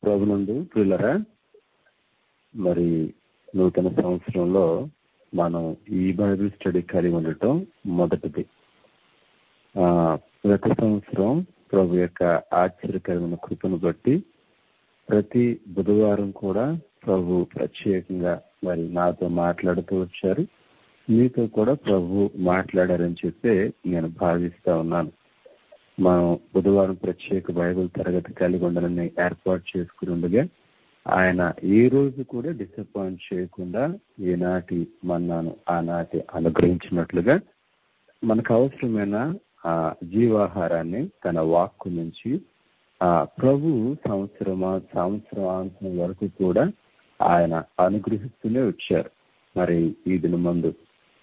ప్రభునందు ప్రియులరా మరి నూతన సంవత్సరంలో మనం ఈ బైబిల్ స్టడీ కలిగి ఉండటం మొదటిది ఆ గత సంవత్సరం ప్రభు యొక్క ఆశ్చర్యకరమైన కృపను బట్టి ప్రతి బుధవారం కూడా ప్రభు ప్రత్యేకంగా మరి నాతో మాట్లాడుతూ వచ్చారు మీతో కూడా ప్రభు మాట్లాడారని చెప్పి నేను భావిస్తా ఉన్నాను మనం బుధవారం ప్రత్యేక బైబిల్ తరగతి కలిగి ఉండాలని ఏర్పాటు చేసుకుని ఉండగా ఆయన ఏ రోజు కూడా డిసప్పాయింట్ చేయకుండా ఈనాటి మన్నాను ఆనాటి అనుగ్రహించినట్లుగా మనకు అవసరమైన ఆ జీవాహారాన్ని తన వాక్కు నుంచి ఆ ప్రభు సంవత్సరమా సంవత్సరాంతం వరకు కూడా ఆయన అనుగ్రహిస్తూనే వచ్చారు మరి ఈ దినమందు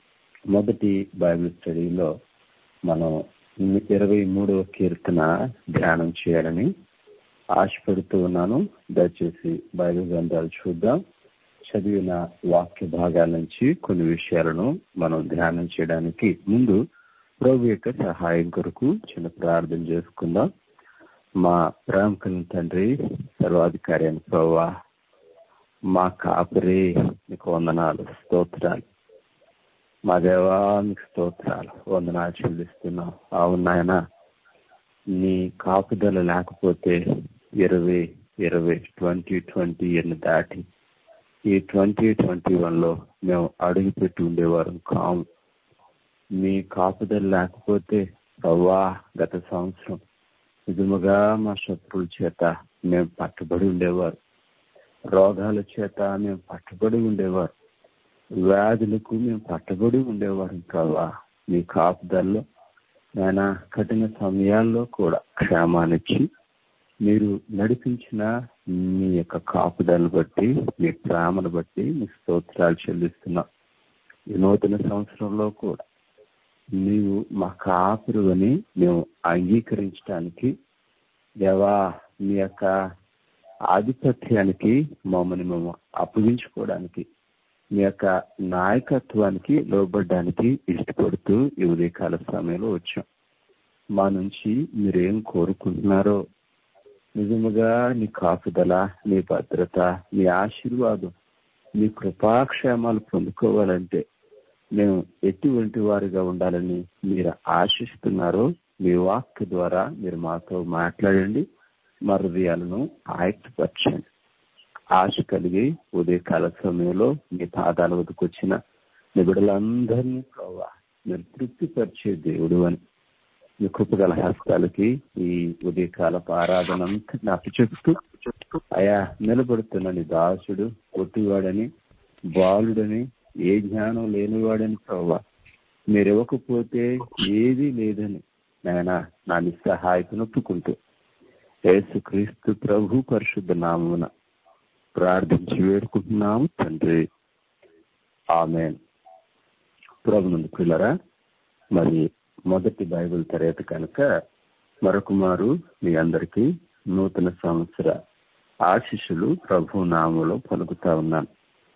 మొదటి బైబిల్ స్టడీలో మనం ఇరవై మూడవ కీర్తన ధ్యానం చేయాలని ఆశపడుతూ ఉన్నాను దయచేసి బైబిల్ గ్రంథాలు చూద్దాం చదివిన వాక్య భాగాల నుంచి కొన్ని విషయాలను మనం ధ్యానం చేయడానికి ముందు ప్రభు యొక్క సహాయం కొరకు చిన్న ప్రార్థన చేసుకుందాం మా ప్రేమకల తండ్రి సర్వాధికారి అని ప్రభా మా కాపరి మీకు వందనాలు స్తోత్రాలు మా దేవా మీకు స్తోత్రాలు వందనాలు చెల్లిస్తున్నాం అవునాయన నీ కాపుదల లేకపోతే ఇరవై ఇరవై ట్వంటీ ట్వంటీ ఇయర్ని దాటి ఈ ట్వంటీ ట్వంటీ వన్లో మేము అడుగు పెట్టి ఉండేవారు కాము మీ కాపుదల లేకపోతే ప్రవ్వా గత సంవత్సరం నిజముగా మా శత్రువుల చేత మేము పట్టుబడి ఉండేవారు రోగాల చేత మేము పట్టుబడి ఉండేవారు వ్యాధులకు మేము పట్టుబడి ఉండేవారు ప్రవ్వా మీ కాపుదల్లో నాయన కఠిన సమయాల్లో కూడా క్షేమాన్నిచ్చి మీరు నడిపించిన మీ యొక్క కాపుదలను బట్టి మీ ప్రేమను బట్టి మీ స్తోత్రాలు చెల్లిస్తున్నాం ఈ నూతన సంవత్సరంలో కూడా నీవు మా కాపురు అని మేము అంగీకరించడానికి దేవా మీ యొక్క ఆధిపత్యానికి మమ్మల్ని మేము అప్పగించుకోవడానికి మీ యొక్క నాయకత్వానికి లోబడ్డానికి ఇష్టపడుతూ ఈ ఉదయకాల సమయంలో వచ్చాం మా నుంచి మీరేం కోరుకుంటున్నారో నిజముగా నీ కాపుదల నీ భద్రత నీ ఆశీర్వాదం నీ కృపాక్షేమాలు పొందుకోవాలంటే మేము ఎటువంటి వారిగా ఉండాలని మీరు ఆశిస్తున్నారో మీ వాక్ ద్వారా మీరు మాతో మాట్లాడండి మా హృదయాలను ఆయత్తపరచండి ఆశ కలిగి ఉదయకాల సమయంలో మీ పాదాల వద్దకు వచ్చిన నిబిడలందరినీ ప్రభావ మీరు తృప్తిపరిచే దేవుడు అని మీ కృపగల హస్తాలకి ఈ ఉదయకాలపు ఆరాధన అంతా నాకు చెప్తూ అయా నిలబడుతున్న నీ దాసుడు కొట్టివాడని బాలుడని ఏ జ్ఞానం లేనివాడని ప్రభావ మీరు ఇవ్వకపోతే ఏదీ లేదని నాయన నా నిస్సహాయతను ఒప్పుకుంటూ యేసుక్రీస్తు ప్రభు పరిశుద్ధ నామమున ప్రార్థించి వేడుకుంటున్నాము తండ్రి ఆమె ప్రభునందు పిల్లరా మరి మొదటి బైబిల్ తరగతి కనుక మరొక మారు మీ అందరికీ నూతన సంవత్సర ఆశిషులు ప్రభు నామంలో పలుకుతా ఉన్నాను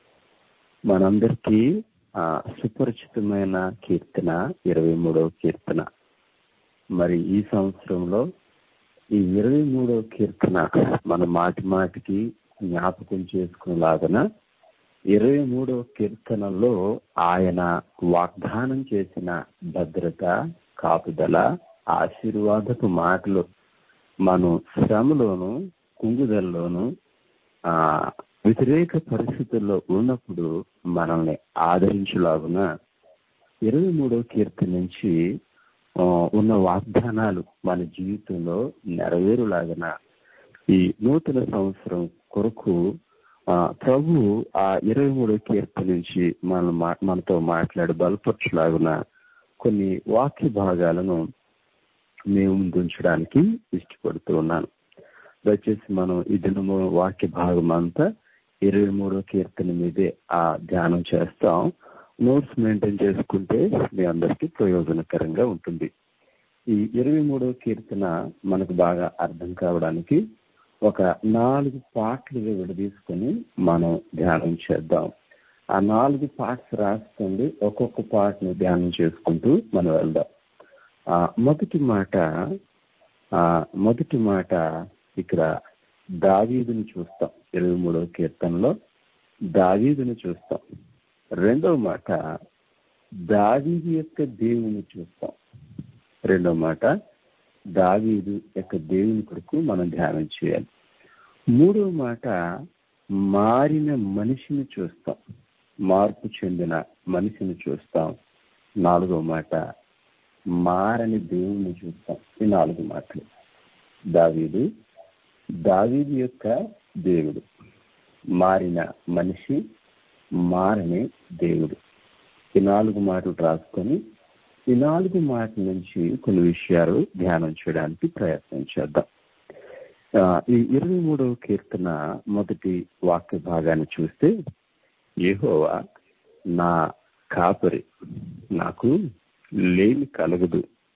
మనందరికీ ఆ సుపరిచితమైన కీర్తన ఇరవై మూడవ కీర్తన మరి ఈ సంవత్సరంలో ఈ ఇరవై మూడవ కీర్తన మన మాటి మాటికి జ్ఞాపకం చేసుకునేలాగన ఇరవై మూడవ కీర్తనలో ఆయన వాగ్దానం చేసిన భద్రత కాపుదల ఆశీర్వాదపు మాటలు మనం శ్రమలోను కుంగుదల్లోను ఆ వ్యతిరేక పరిస్థితుల్లో ఉన్నప్పుడు మనల్ని ఆదరించలాగున ఇరవై మూడవ కీర్తన నుంచి ఉన్న వాగ్దానాలు మన జీవితంలో నెరవేరులాగన ఈ నూతన సంవత్సరం కొరకు ప్రభు ఆ ఇరవై మూడో కీర్తన నుంచి మన మనతో మాట్లాడి బలపరచులాగున కొన్ని వాక్య భాగాలను మేము ముందుంచడానికి ఇష్టపడుతూ ఉన్నాను దయచేసి మనం ఈ దినము వాక్య భాగం అంతా ఇరవై మూడో కీర్తన మీదే ఆ ధ్యానం చేస్తాం నోట్స్ మెయింటైన్ చేసుకుంటే మీ అందరికీ ప్రయోజనకరంగా ఉంటుంది ఈ ఇరవై మూడో కీర్తన మనకు బాగా అర్థం కావడానికి ఒక నాలుగు పాటలుగా విడదీసుకొని మనం ధ్యానం చేద్దాం ఆ నాలుగు పార్ట్స్ రాసుకోండి ఒక్కొక్క పాటను ధ్యానం చేసుకుంటూ మనం వెళ్దాం మొదటి మాట మొదటి మాట ఇక్కడ దావీదుని చూస్తాం ఇరవై మూడవ కీర్తనలో దావీదుని చూస్తాం రెండవ మాట దావీదు యొక్క దేవుని చూస్తాం రెండవ మాట దావీదు యొక్క దేవుని కొరకు మనం ధ్యానం చేయాలి మూడవ మాట మారిన మనిషిని చూస్తాం మార్పు చెందిన మనిషిని చూస్తాం నాలుగవ మాట మారని దేవుణ్ణి చూస్తాం ఈ నాలుగు మాటలు దావీదు దావీదు యొక్క దేవుడు మారిన మనిషి మారని దేవుడు ఈ నాలుగు మాటలు రాసుకొని ఈ నాలుగు మాటల నుంచి కొన్ని విషయాలు ధ్యానం చేయడానికి ప్రయత్నం చేద్దాం ఈ ఇరవై మూడవ కీర్తన మొదటి వాక్య భాగాన్ని చూస్తే ఏహోవా నా కాపరి నాకు లేమి కలగదు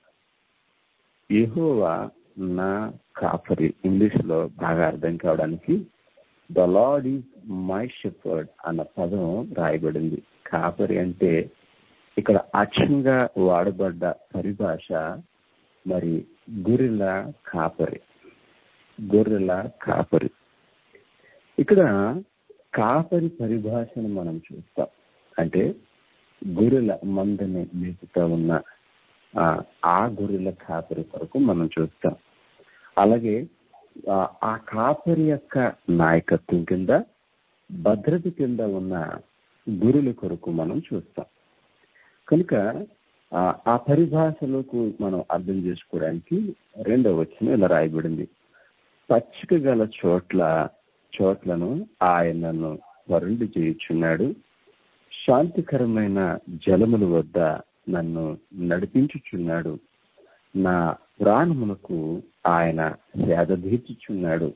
ఏహోవా నా కాపరి ఇంగ్లీష్ లో బాగా అర్థం కావడానికి the Lord is my shepherd అన్న పదం రాయబడింది కాపరి అంటే ఇక్కడ అక్షంగా వాడబడ్డ పరిభాష మరి గొర్రెల కాపరి గొర్రెల కాపరి ఇక్కడ కాపరి పరిభాషను మనం చూస్తాం అంటే గొర్రెల మందని మేపుతా ఉన్న ఆ గొర్రెల కాపరి కొరకు మనం చూస్తాం అలాగే ఆ కాపరి యొక్క నాయకత్వం కింద భద్రత కింద ఉన్న గురుల కొరకు మనం చూస్తాం కనుక ఆ పరిభాషలోకి మనం అర్థం చేసుకోవడానికి రెండవ వచ్చిన ఇలా రాయబడింది పచ్చిక గల చోట్ల చోట్లను ఆయనను వరుండి చేయుచున్నాడు శాంతికరమైన జలముల వద్ద నన్ను నడిపించుచున్నాడు నా ప్రాణమునకు ఆయన సేద తీర్చుచున్నాడు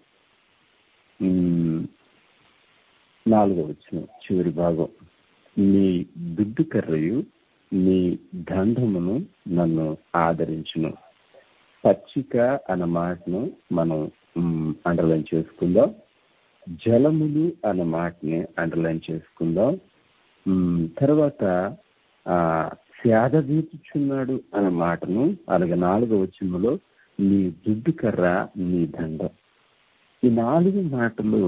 నాలుగో వచ్చిన చివరి భాగం నీ దుడ్డు కర్రయు నీ దండమును నన్ను ఆదరించును పచ్చిక అన్న మాటను మనం అండర్లైన్ చేసుకుందాం జలములు అన్న మాటని అండర్లైన్ చేసుకుందాం తర్వాత సేద తీర్చుచున్నాడు అన్న మాటను అలాగే నాలుగో వచ్చినలో నీ దుడ్డు కర్ర నీ దండం ఈ నాలుగు మాటలు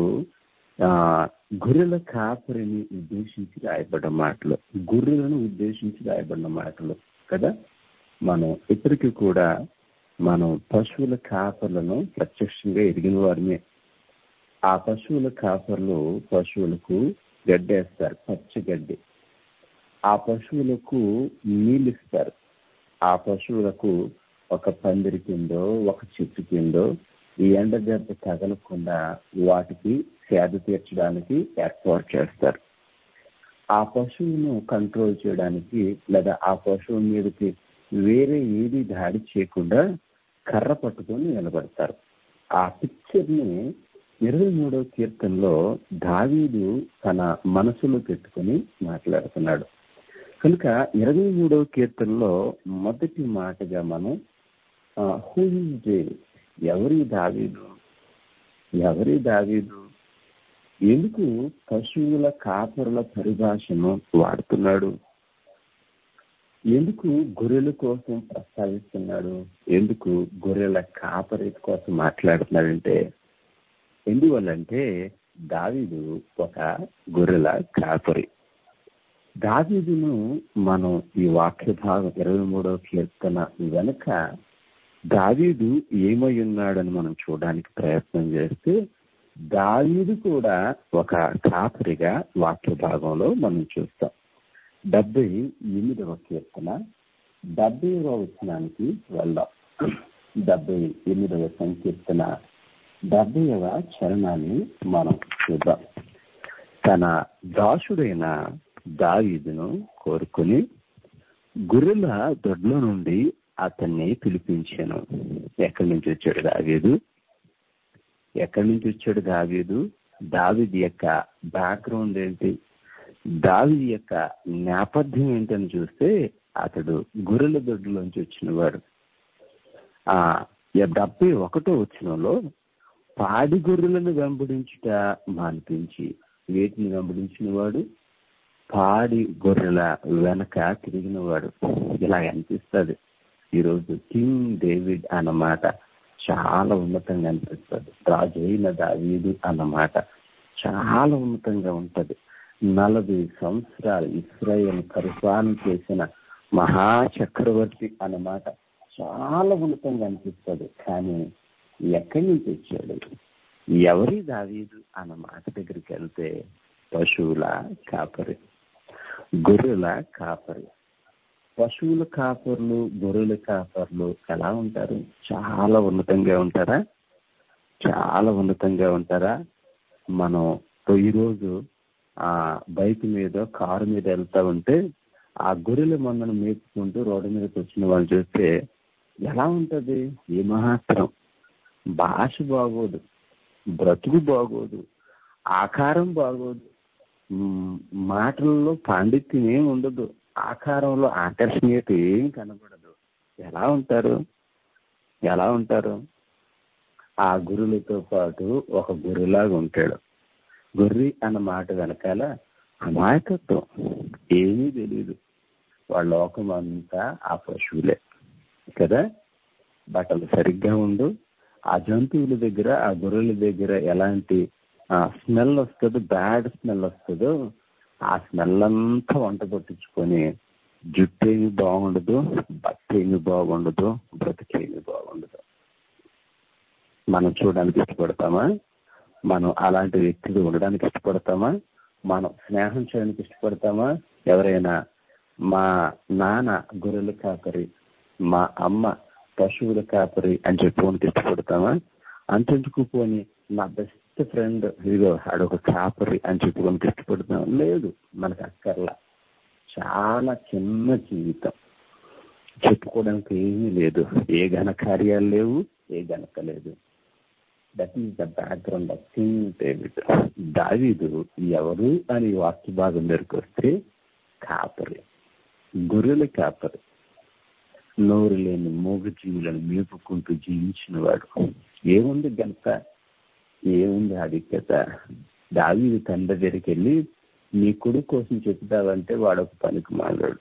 గొర్రెల కాపరిని ఉద్దేశించి రాయబడ్డ మాటలు గొర్రెలను ఉద్దేశించి రాయబడిన మాటలు కదా మనం ఇప్పటికీ కూడా మనం పశువుల కాపర్లను ప్రత్యక్షంగా ఎరిగిన వారిమే ఆ పశువుల కాపర్లు పశువులకు గడ్డేస్తారు పచ్చ గడ్డి ఆ పశువులకు నీళ్ళు ఇస్తారు ఆ పశువులకు ఒక పందిరి కిందో ఒక చెట్టు కిందో ఈ ఎండ దెబ్బ తగలకుండా వాటికి సేద తీర్చడానికి ఏర్పాటు చేస్తారు ఆ పశువును కంట్రోల్ చేయడానికి లేదా ఆ పశువు మీదకి వేరే ఏది దాడి చేయకుండా కర్ర పట్టుకొని నిలబడతారు ఆ పిక్చర్ని ఇరవై మూడవ కీర్తనలో దావీదు తన మనసులో పెట్టుకుని మాట్లాడుతున్నాడు కనుక ఇరవై మూడవ కీర్తనలో మొదటి మాటగా మనం హూ ఇస్ ఎవరి దావీదు ఎవరి దావీదు ఎందుకు పశువుల కాపరుల పరిభాషను వాడుతున్నాడు ఎందుకు గొర్రెల కోసం ప్రస్తావిస్తున్నాడు ఎందుకు గొర్రెల కాపరి కోసం మాట్లాడుతున్నాడంటే ఎందువల్లంటే దావీదు ఒక గొర్రెల కాపరి దావీదును మనం ఈ వాక్య భాగం ఇరవై మూడవ కీర్తన వెనుక దావీదు ఏమై ఉన్నాడని మనం చూడడానికి ప్రయత్నం చేస్తే దావీదు కూడా ఒక కాపరిగా వాక్య భాగంలో మనం చూస్తాం డెబ్బై ఎనిమిదవ కీర్తన డెబ్బైవ వచనానికి వెళ్దాం డెబ్బై ఎనిమిదవ సంకీర్తన డెబ్బైవ చరణాన్ని మనం చూద్దాం తన దాసుడైన దావీదును కోరుకుని గుర్రెల దొడ్ల నుండి అతన్ని పిలిపించాను ఎక్కడి నుంచి వచ్చాడు దావీదు ఎక్కడి నుంచి వచ్చాడు దావీదు దావీది యొక్క బ్యాక్గ్రౌండ్ ఏంటి దావీది యొక్క నేపథ్యం ఏంటని చూస్తే అతడు గొర్రెల దొడ్లోంచి వచ్చినవాడు ఆ డెబ్బై ఒకటో వచ్చినలో పాడి గొర్రెలను వెంబడించుట మానిపించి వేటిని వెంబడించిన వాడు పాడి గొర్రెల వెనక తిరిగిన వాడు ఇలా అనిపిస్తుంది ఈరోజు కింగ్ డేవిడ్ అన్నమాట చాలా ఉన్నతంగా అనిపిస్తుంది రాజు అయిన దావీదు అన్నమాట చాలా ఉన్నతంగా ఉంటది నలభై సంవత్సరాలు ఇస్రాయేల్ పరిపాలన చేసిన మహాచక్రవర్తి అన్నమాట చాలా ఉన్నతంగా అనిపిస్తుంది కానీ ఎక్కడి నుంచి వచ్చాడు ఎవరి దావీదు అన్న మాట దగ్గరికి వెళ్తే పశువుల కాపరి గొర్రెల కాపరి పశువుల కాపర్లు గొర్రెల కాపర్లు ఎలా ఉంటారు చాలా ఉన్నతంగా ఉంటారా చాలా ఉన్నతంగా ఉంటారా మనం ఈరోజు ఆ బైక్ మీద కారు మీద వెళ్తా ఉంటే ఆ గొర్రెల మందను మేపుకుంటూ రోడ్డు మీదకి వచ్చిన వాళ్ళు చూస్తే ఎలా ఉంటది ఏమాత్రం భాష బాగోదు బ్రతుకు బాగోదు ఆకారం బాగోదు మాటల్లో పాండిత్యం ఏం ఉండదు ఆకారంలో ఆకర్షణీయత ఏం కనబడదు ఎలా ఉంటారు ఎలా ఉంటారు ఆ గురులతో పాటు ఒక గుర్రెలాగా ఉంటాడు గొర్రె అన్న మాట వెనకాల అమాయకత్వం ఏమీ తెలియదు వాళ్ళ లోకం అంతా ఆ పశువులే కదా బట్టలు సరిగ్గా ఉండు ఆ జంతువుల దగ్గర ఆ గొర్రెల దగ్గర ఎలాంటి స్మెల్ వస్తుందో బ్యాడ్ స్మెల్ వస్తుందో ఆ స్మెల్ అంతా వంట పట్టించుకొని జుట్టు ఏమి బాగుండదు బట్ట ఏమి బాగుండదు బ్రతికేమి బాగుండదు మనం చూడడానికి ఇష్టపడతామా మనం అలాంటి వ్యక్తులు ఉండడానికి ఇష్టపడతామా మనం స్నేహం చేయడానికి ఇష్టపడతామా ఎవరైనా మా నాన్న గొర్రెల కాపరి మా అమ్మ పశువుల కాపరి అని చెప్పుకోనికి ఇష్టపడతామా అంతెందుకు పోని నా బెస్ట్ ఫ్రెండ్ ఇదిగో ఆడొక కాపరి అని చెప్పుకోనికి ఇష్టపడతాం లేదు మనకు అక్కర్లా చాలా చిన్న జీవితం చెప్పుకోవడానికి ఏమీ లేదు ఏ ఘన కార్యాలు లేవు ఏ ఘనత లేదు that is the background of king David దావీదు ఎవరు అని వాక్య భాగం దగ్గరికి వస్తే కాపరి గొర్రెల కాపరి నోరు లేని మూగ జీవులను మేపుకుంటూ జీవించిన వాడు ఏముంది గనక ఏముంది ఆధిక్యత దావీదు తండ్రి దగ్గరికి వెళ్ళి నీ కొడుకు కోసం చెప్తావంటే వాడు ఒక పనికి మాలాడు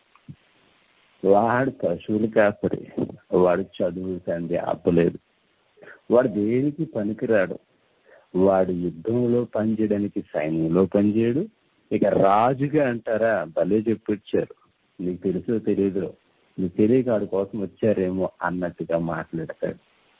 వాడు పశువులు కాపరి వాడు చదువు తండ్రి ఆపలేదు వాడు దేనికి పనికిరాడు వాడు యుద్ధంలో పనిచేయడానికి సైన్యంలో పనిచేయడు ఇక రాజుగా అంటారా భలే చెప్పొచ్చారు నీకు తెలుసో తెలియదు నీకు తెలియక వాడి కోసం వచ్చారేమో అన్నట్టుగా మాట్లాడతాడు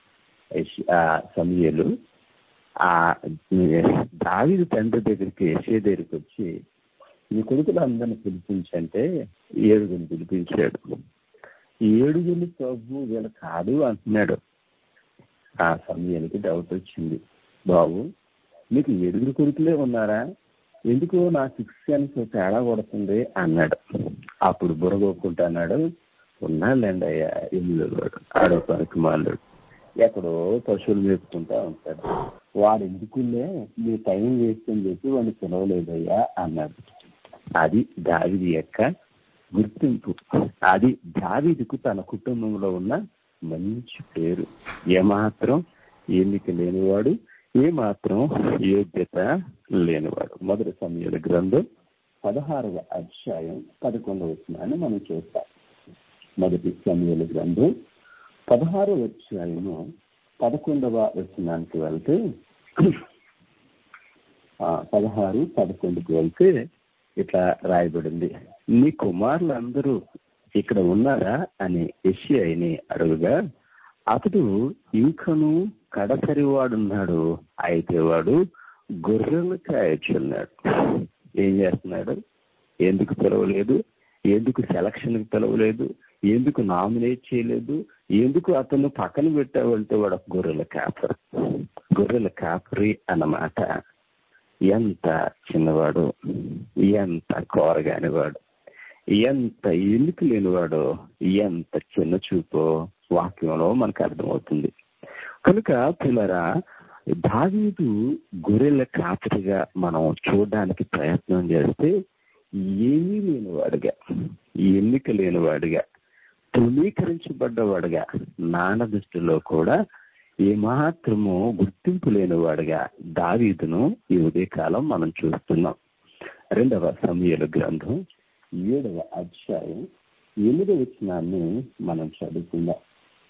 ఆ సమయలు ఆ దావిది తండ్రి దగ్గరికి యశే దగ్గరికి వచ్చి నీ కొడుకులు అందరిని పిలిపించంటే ఏడుగురిని పిలిపించాడు ఏడుగురిని ప్రభు వీళ్ళు కాదు అంటున్నాడు ఆ సమయానికి డౌట్ వచ్చింది బాబు మీకు ఏడుగురు కొడుకులే ఉన్నారా ఎందుకు నా సిక్స్ సెన్స్ తేడా కొడుతుంది అన్నాడు అప్పుడు బుర్రగొక్కుంటా అన్నాడు ఉన్నాళ్ళండి అయ్యా ఎనిమిదో వాడు ఆడో పనికి మాలాడు ఎక్కడో పశువులు మేపుకుంటా ఉంటాడు వాడు ఎందుకులే మీ టైం వేస్ట్ అని చెప్పి వాడిని పిలవలేదయ్యా అన్నాడు అది దావిది యొక్క గుర్తింపు అది దావిదికు తన కుటుంబంలో ఉన్న మంచి పేరు ఏమాత్రం ఎన్నిక లేనివాడు ఏమాత్రం యోగ్యత లేనివాడు మొదటి సమయాల గ్రంథం పదహారవ అధ్యాయం పదకొండవ వచనాన్ని మనం చూస్తాం మొదటి సమయాల గ్రంథం పదహారవ అధ్యాయము పదకొండవ వచనానికి వెళ్తే పదహారు పదకొండుకి వెళ్తే ఇట్లా రాయబడింది నీ కుమారులందరూ ఇక్కడ ఉన్నారా అని ఎషియాని అడుగుగా అతడు ఇంకను కడసరి వాడున్నాడు అయితే వాడు గొర్రెలు కాయచున్నాడు ఏం చేస్తున్నాడు ఎందుకు పిలవలేదు ఎందుకు సెలక్షన్కి పిలవలేదు ఎందుకు నామినేట్ చేయలేదు ఎందుకు అతను పక్కన పెట్టావంటే వాడు ఒక గొర్రెల కాపరి గొర్రెల కాపరి అన్నమాట ఎంత చిన్నవాడు ఎంత కోరగాని వాడు ఎంత ఎన్నిక లేనివాడో ఎంత చిన్న చూపో వాక్యంలో మనకు అర్థమవుతుంది కనుక పిల్లరా దావీదు గొర్రెల కాపరిగా మనం చూడడానికి ప్రయత్నం చేస్తే ఏమీ లేనివాడుగా ఎన్నిక లేనివాడుగా తృణీకరించబడ్డవాడుగా నాన్న దృష్టిలో కూడా ఏమాత్రము గుర్తింపు లేనివాడుగా దావీదును ఈ ఉదయకాలం మనం చూస్తున్నాం రెండవ సమయాల గ్రంథం ఏడవ అధ్యాయం ఎనిమిదవ వచనాన్ని మనం చదువుకుందాం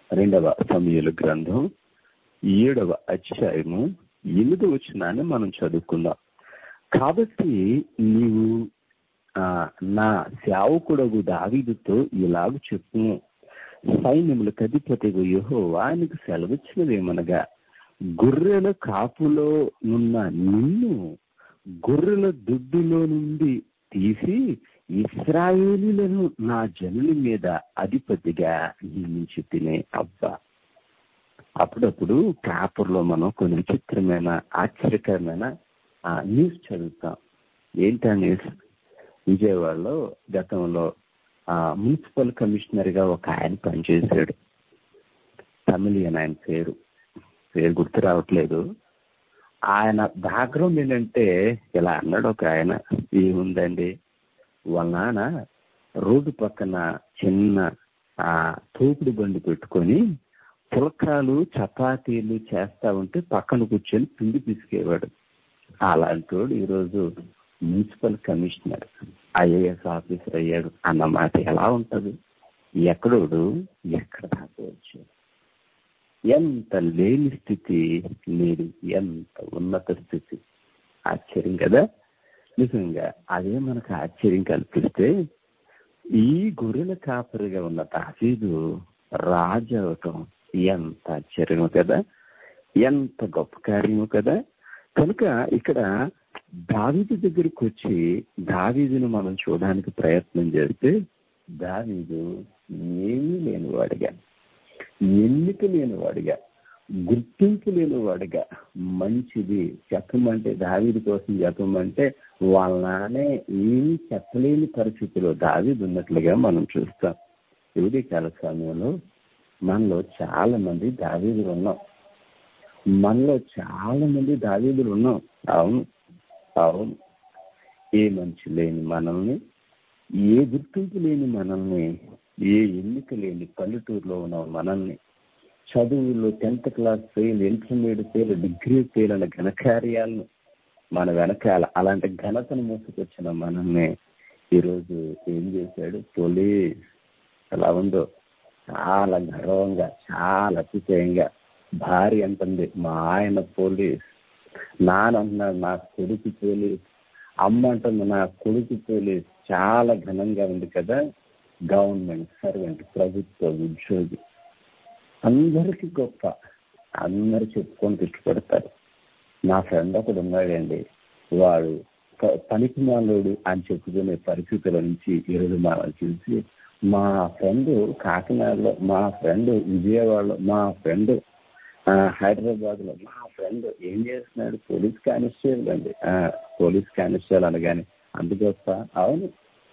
రెండవ సమయలు గ్రంథం ఏడవ అధ్యాయము ఎనిమిది వచ్చినాన్ని మనం చదువుకుందాం కాబట్టి నీవు ఆ, నా సేవకుడగు దావీదుతో ఇలాగ చెప్పు సైన్యములకు అధిపతి యెహోవా నీకు సెలవిచ్చినదేమనగా గొర్రెల కాపులో నున్న నిన్ను గొర్రెల దుడ్డులో నుండి తీసి ఇస్రాయేలీలను నా జనుల మీద అధిపతిగా నియమించి తినే అబ్బా అప్పుడప్పుడు పేపర్లో మనం కొన్ని విచిత్రమైన ఆశ్చర్యకరమైన ఆ, న్యూస్ చదువుతాం ఏంటా న్యూస్ విజయవాడలో గతంలో ఆ, మున్సిపల్ కమిషనర్ గా ఒక ఆయన పనిచేశాడు తమిళియన్ ఆయన పేరు పేరు గుర్తు రావట్లేదు ఆయన బ్యాక్గ్రౌండ్ ఏంటంటే ఇలా అన్నాడు ఒక ఆయన ఏముందండి వాళ్ళ నాన్న రోడ్డు పక్కన చిన్న ఆ తోపుడు బండి పెట్టుకొని పులకాలు చపాతీలు చేస్తా ఉంటే పక్కన కూర్చొని పిండి పిసికేవాడు అలాంటి వాడు ఈరోజు మున్సిపల్ కమిషనర్ ఐఏఎస్ ఆఫీసర్ అయ్యాడు అన్న మాట ఎలా ఉంటది ఎక్కడోడు ఎక్కడ దాకా వచ్చాడు ఎంత లేని స్థితి లేదు ఎంత ఉన్నత స్థితి ఆశ్చర్యం కదా నిజంగా అదే మనకు ఆశ్చర్యం కల్పిస్తే ఈ గొర్రెల కాపరిగా ఉన్న దావీదు రాజు అవటం ఎంత ఆశ్చర్యము కదా ఎంత గొప్ప కార్యము కదా కనుక ఇక్కడ దావీదు దగ్గరికి వచ్చి దావీదును మనం చూడడానికి ప్రయత్నం చేస్తే దావీదు ఏమీ లేనివాడిగా ఎన్నిక లేనివాడిగా గుర్తింపు లేనివాడిగా మంచిది చెప్పమంటే దావీది కోసం చెప్పమంటే వాళ్ళ నానే ఏమీ చెప్పలేని పరిస్థితిలో దావీదు ఉన్నట్లుగా మనం చూస్తాం ఇవి కాల సమయంలో మనలో చాలా మంది దావీదులు ఉన్నాం మనలో చాలా మంది దావీదులు ఉన్నాం అవును అవును ఏ మంచి లేని మనల్ని ఏ గుర్తింపు లేని మనల్ని ఏ ఎన్నిక లేని పల్లెటూరులో ఉన్న మనల్ని చదువుల్లో tenth class fail intermediate fail degree fail అనే ఘనకార్యాలను మన వెనకాల అలాంటి ఘనతను మోసుకొచ్చిన మనల్ని ఈరోజు ఏం చేశాడు పోలీస్ ఎలా ఉందో చాలా గర్వంగా చాలా అతిశయంగా భార్య అంటుంది మా ఆయన పోలీస్ నాన్న అంటున్నాడు నా కొడుకు పోలీస్ అమ్మ అంటుంది నా కొడుకు పోలీస్ చాలా ఘనంగా ఉంది కదా గవర్నమెంట్ సర్వెంట్ ప్రభుత్వ ఉద్యోగి అందరికి గొప్ప అందరు చెప్పుకొని తిట్టుపడతారు నా ఫ్రెండ్ ఒకడు ఉన్నాడండి వాడు ప- పనికి మాలోడు అని చెప్పుకునే పరిస్థితుల నుంచి ఈరోజు మనం చూసి మా ఫ్రెండ్ కాకినాడలో మా ఫ్రెండ్ విజయవాడలో మా ఫ్రెండ్ హైదరాబాద్ లో మా ఫ్రెండ్ ఏం చేస్తున్నాడు పోలీస్ కానిస్టేబుల్ అండి ఆ, పోలీస్ కానిస్టేబుల్ అనగానే అందు గొప్ప అవును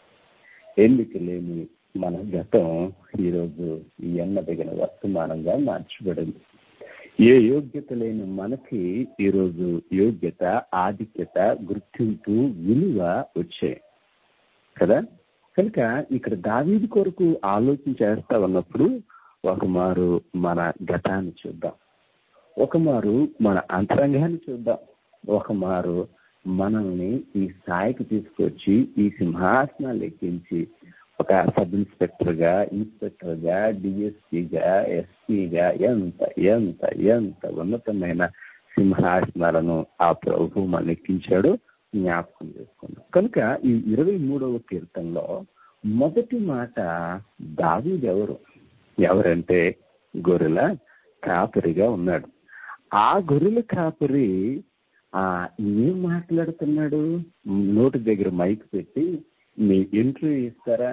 ఎందుకు లేని మన గతం ఈరోజు ఈ ఎన్నదగిన వర్తమానంగా మార్చబడింది ఏ యోగ్యత లేని మనకి ఈరోజు యోగ్యత ఆధిక్యత గుర్తింపు విలువ వచ్చాయి కదా కనుక ఇక్కడ దావీది కొరకు ఆలోచన చేస్తా ఉన్నప్పుడు ఒక మారు మన గతాన్ని చూద్దాం ఒక మారు మన అంతరంగాన్ని చూద్దాం ఒక మారు మనల్ని ఈ స్థాయికి తీసుకొచ్చి ఈ సింహాసనాలు ఎక్కించి ఒక సబ్ ఇన్స్పెక్టర్ గా ఇన్స్పెక్టర్ గా డిఎస్పీగా ఎస్పీగా ఎంత ఎంత ఎంత ఉన్నతమైన సింహాసనాలను ఆ ప్రభు మన ఎక్కించాడో జ్ఞాపకం చేసుకున్నాం కనుక ఈ ఇరవై మూడవ కీర్తనలో మొదటి మాట దావీదు ఎవరు ఎవరంటే గొర్రెల కాపరిగా ఉన్నాడు ఆ గొర్రెల కాపరి ఆ ఏం మాట్లాడుతున్నాడు నోటి దగ్గర మైక్ పెట్టి మీ ఇంటర్వ్యూ ఇస్తారా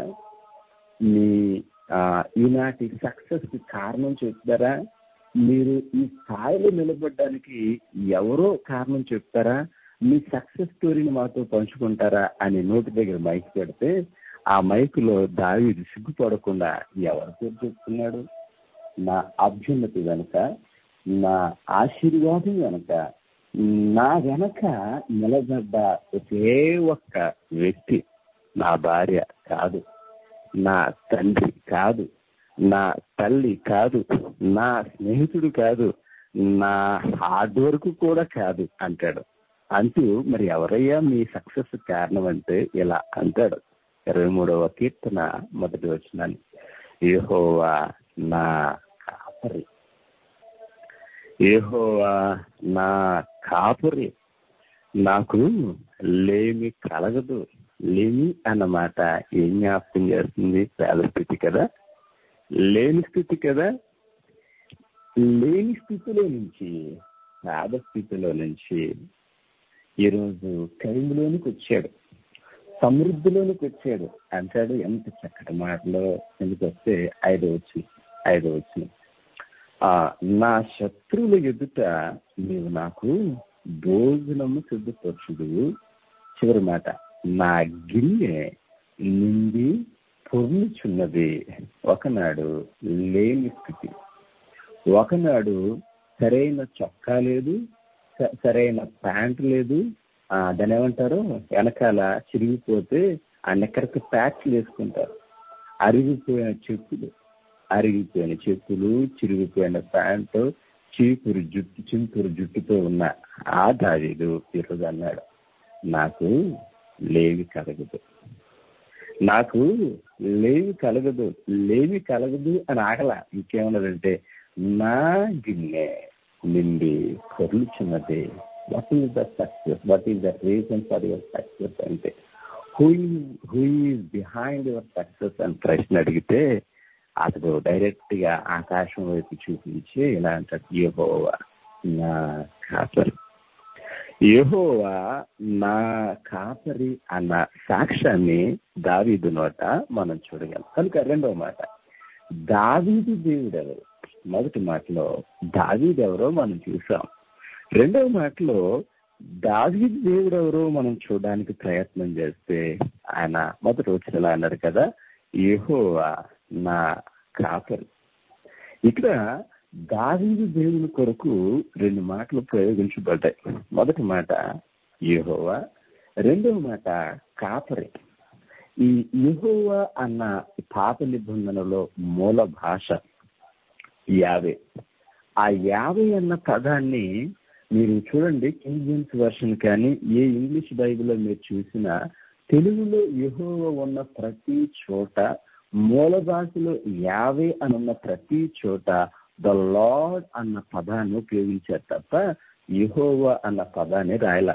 మీ ఆ, ఈనాటి సక్సెస్ కి కారణం చెప్తారా మీరు ఈ స్థాయిలో నిలబడడానికి ఎవరో కారణం చెప్తారా మీ సక్సెస్ స్టోరీని మాతో పంచుకుంటారా అని నోటి దగ్గర మైక్ పెడితే ఆ మైకులో దావీదు సిగ్గుపడకుండా ఎవరి పేరు చెప్తున్నాడు నా అభ్యున్నతి వెనుక నా ఆశీర్వాదం వెనుక నా వెనక నిలబడ్డ ఒకే ఒక్క వ్యక్తి నా భార్య కాదు నా తండ్రి కాదు నా తల్లి కాదు నా స్నేహితుడు కాదు నా హార్డ్ వర్క్ కూడా కాదు అంటాడు అంటూ మరి ఎవరయ్యా మీ సక్సెస్ కారణం అంటే ఇలా అంటాడు ఇరవై మూడవ కీర్తన మొదటి వచ్చినాన్ని యెహోవా నా కాపరి కాపరి ఏహోవా నా కాపురి నాకు లేమి కలగదు లేమి అన్నమాట ఏం జ్ఞాపకం చేస్తుంది పేద స్థితి కదా లేని స్థితి కదా లేని స్థితిలో నుంచి పేద స్థితిలో నుంచి ఈరోజు కైములోనికి వచ్చాడు సమృద్ధిలోనికి వచ్చాడు అంటాడు ఎంత చక్కటి మాటలో ఎందుకు వస్తే ఐదో వచ్చి ఐదో వచ్చి ఆ నా శత్రువుల ఎదుట నీవు నాకు భోజనము సిద్ధపరచుడు చివరి మాట నా గిన్నె నిండి పొర్లుచున్నది ఒకనాడు లేని స్థితి ఒకనాడు సరైన చొక్కా లేదు స- సరైన ప్యాంట్ లేదు ఆ, దాని ఏమంటారు వెనకాల చిరిగిపోతే ఆ నెక్కరికి ప్యాచ్ వేసుకుంటారు అరిగిపోయిన చెప్పులు అరిగిపోయిన చెప్పులు చిరిగిపోయిన ప్యాంటు చీపురు జుట్టు చింపురు జుట్టుతో ఉన్న ఆ దావీదు ఈరోజు అన్నాడు నాకు లేవి కలగదు నాకు లేవి కలగదు లేవి కలగదు అని ఆగల ఇంకేమన్నదంటే నా గిన్నె నిండి పొరులుచున్నది what is the success what is the reason for your success అంటే who who is behind your success అని ప్రశ్న అడిగితే అతడు డైరెక్ట్ గా ఆకాశం వైపు చూపించి ఇలా అంటాడు యెహోవా నా కాపరి యెహోవా నా కాపరి అన్న సాక్ష్యాన్ని దావీదు నోట మనం చూడగలం కనుక రెండవ మాట దావీదు దేవుడెవరు మొదటి మాటలో దావీదు ఎవరో మనం చూసాం రెండవ మాటలో దావీదు దేవుడు ఎవరో మనం చూడడానికి ప్రయత్నం చేస్తే ఆయన మొదటి వచ్చిన ఇలా అన్నారు కదా యెహోవా నా కాపరి ఇక్కడ దావీదు దేవుని కొరకు రెండు మాటలు ప్రయోగించబడ్డాయి మొదటి మాట యెహోవా రెండవ మాట కాపరి ఈ యెహోవా అన్న పాత నిబంధనలో మూల భాష యావే ఆ యాభై అన్న పదాన్ని మీరు చూడండి కింగ్ జేమ్స్ వర్షన్ కానీ ఏ ఇంగ్లీష్ బైబిల్లో మీరు చూసినా తెలుగులో యెహోవా ఉన్న ప్రతి చోట మూల భాషలో యావే అని ఉన్న ప్రతి చోట ద లార్డ్ అన్న పదాన్ని ఉపయోగించారు తప్ప యెహోవా అన్న పదాన్ని రాయల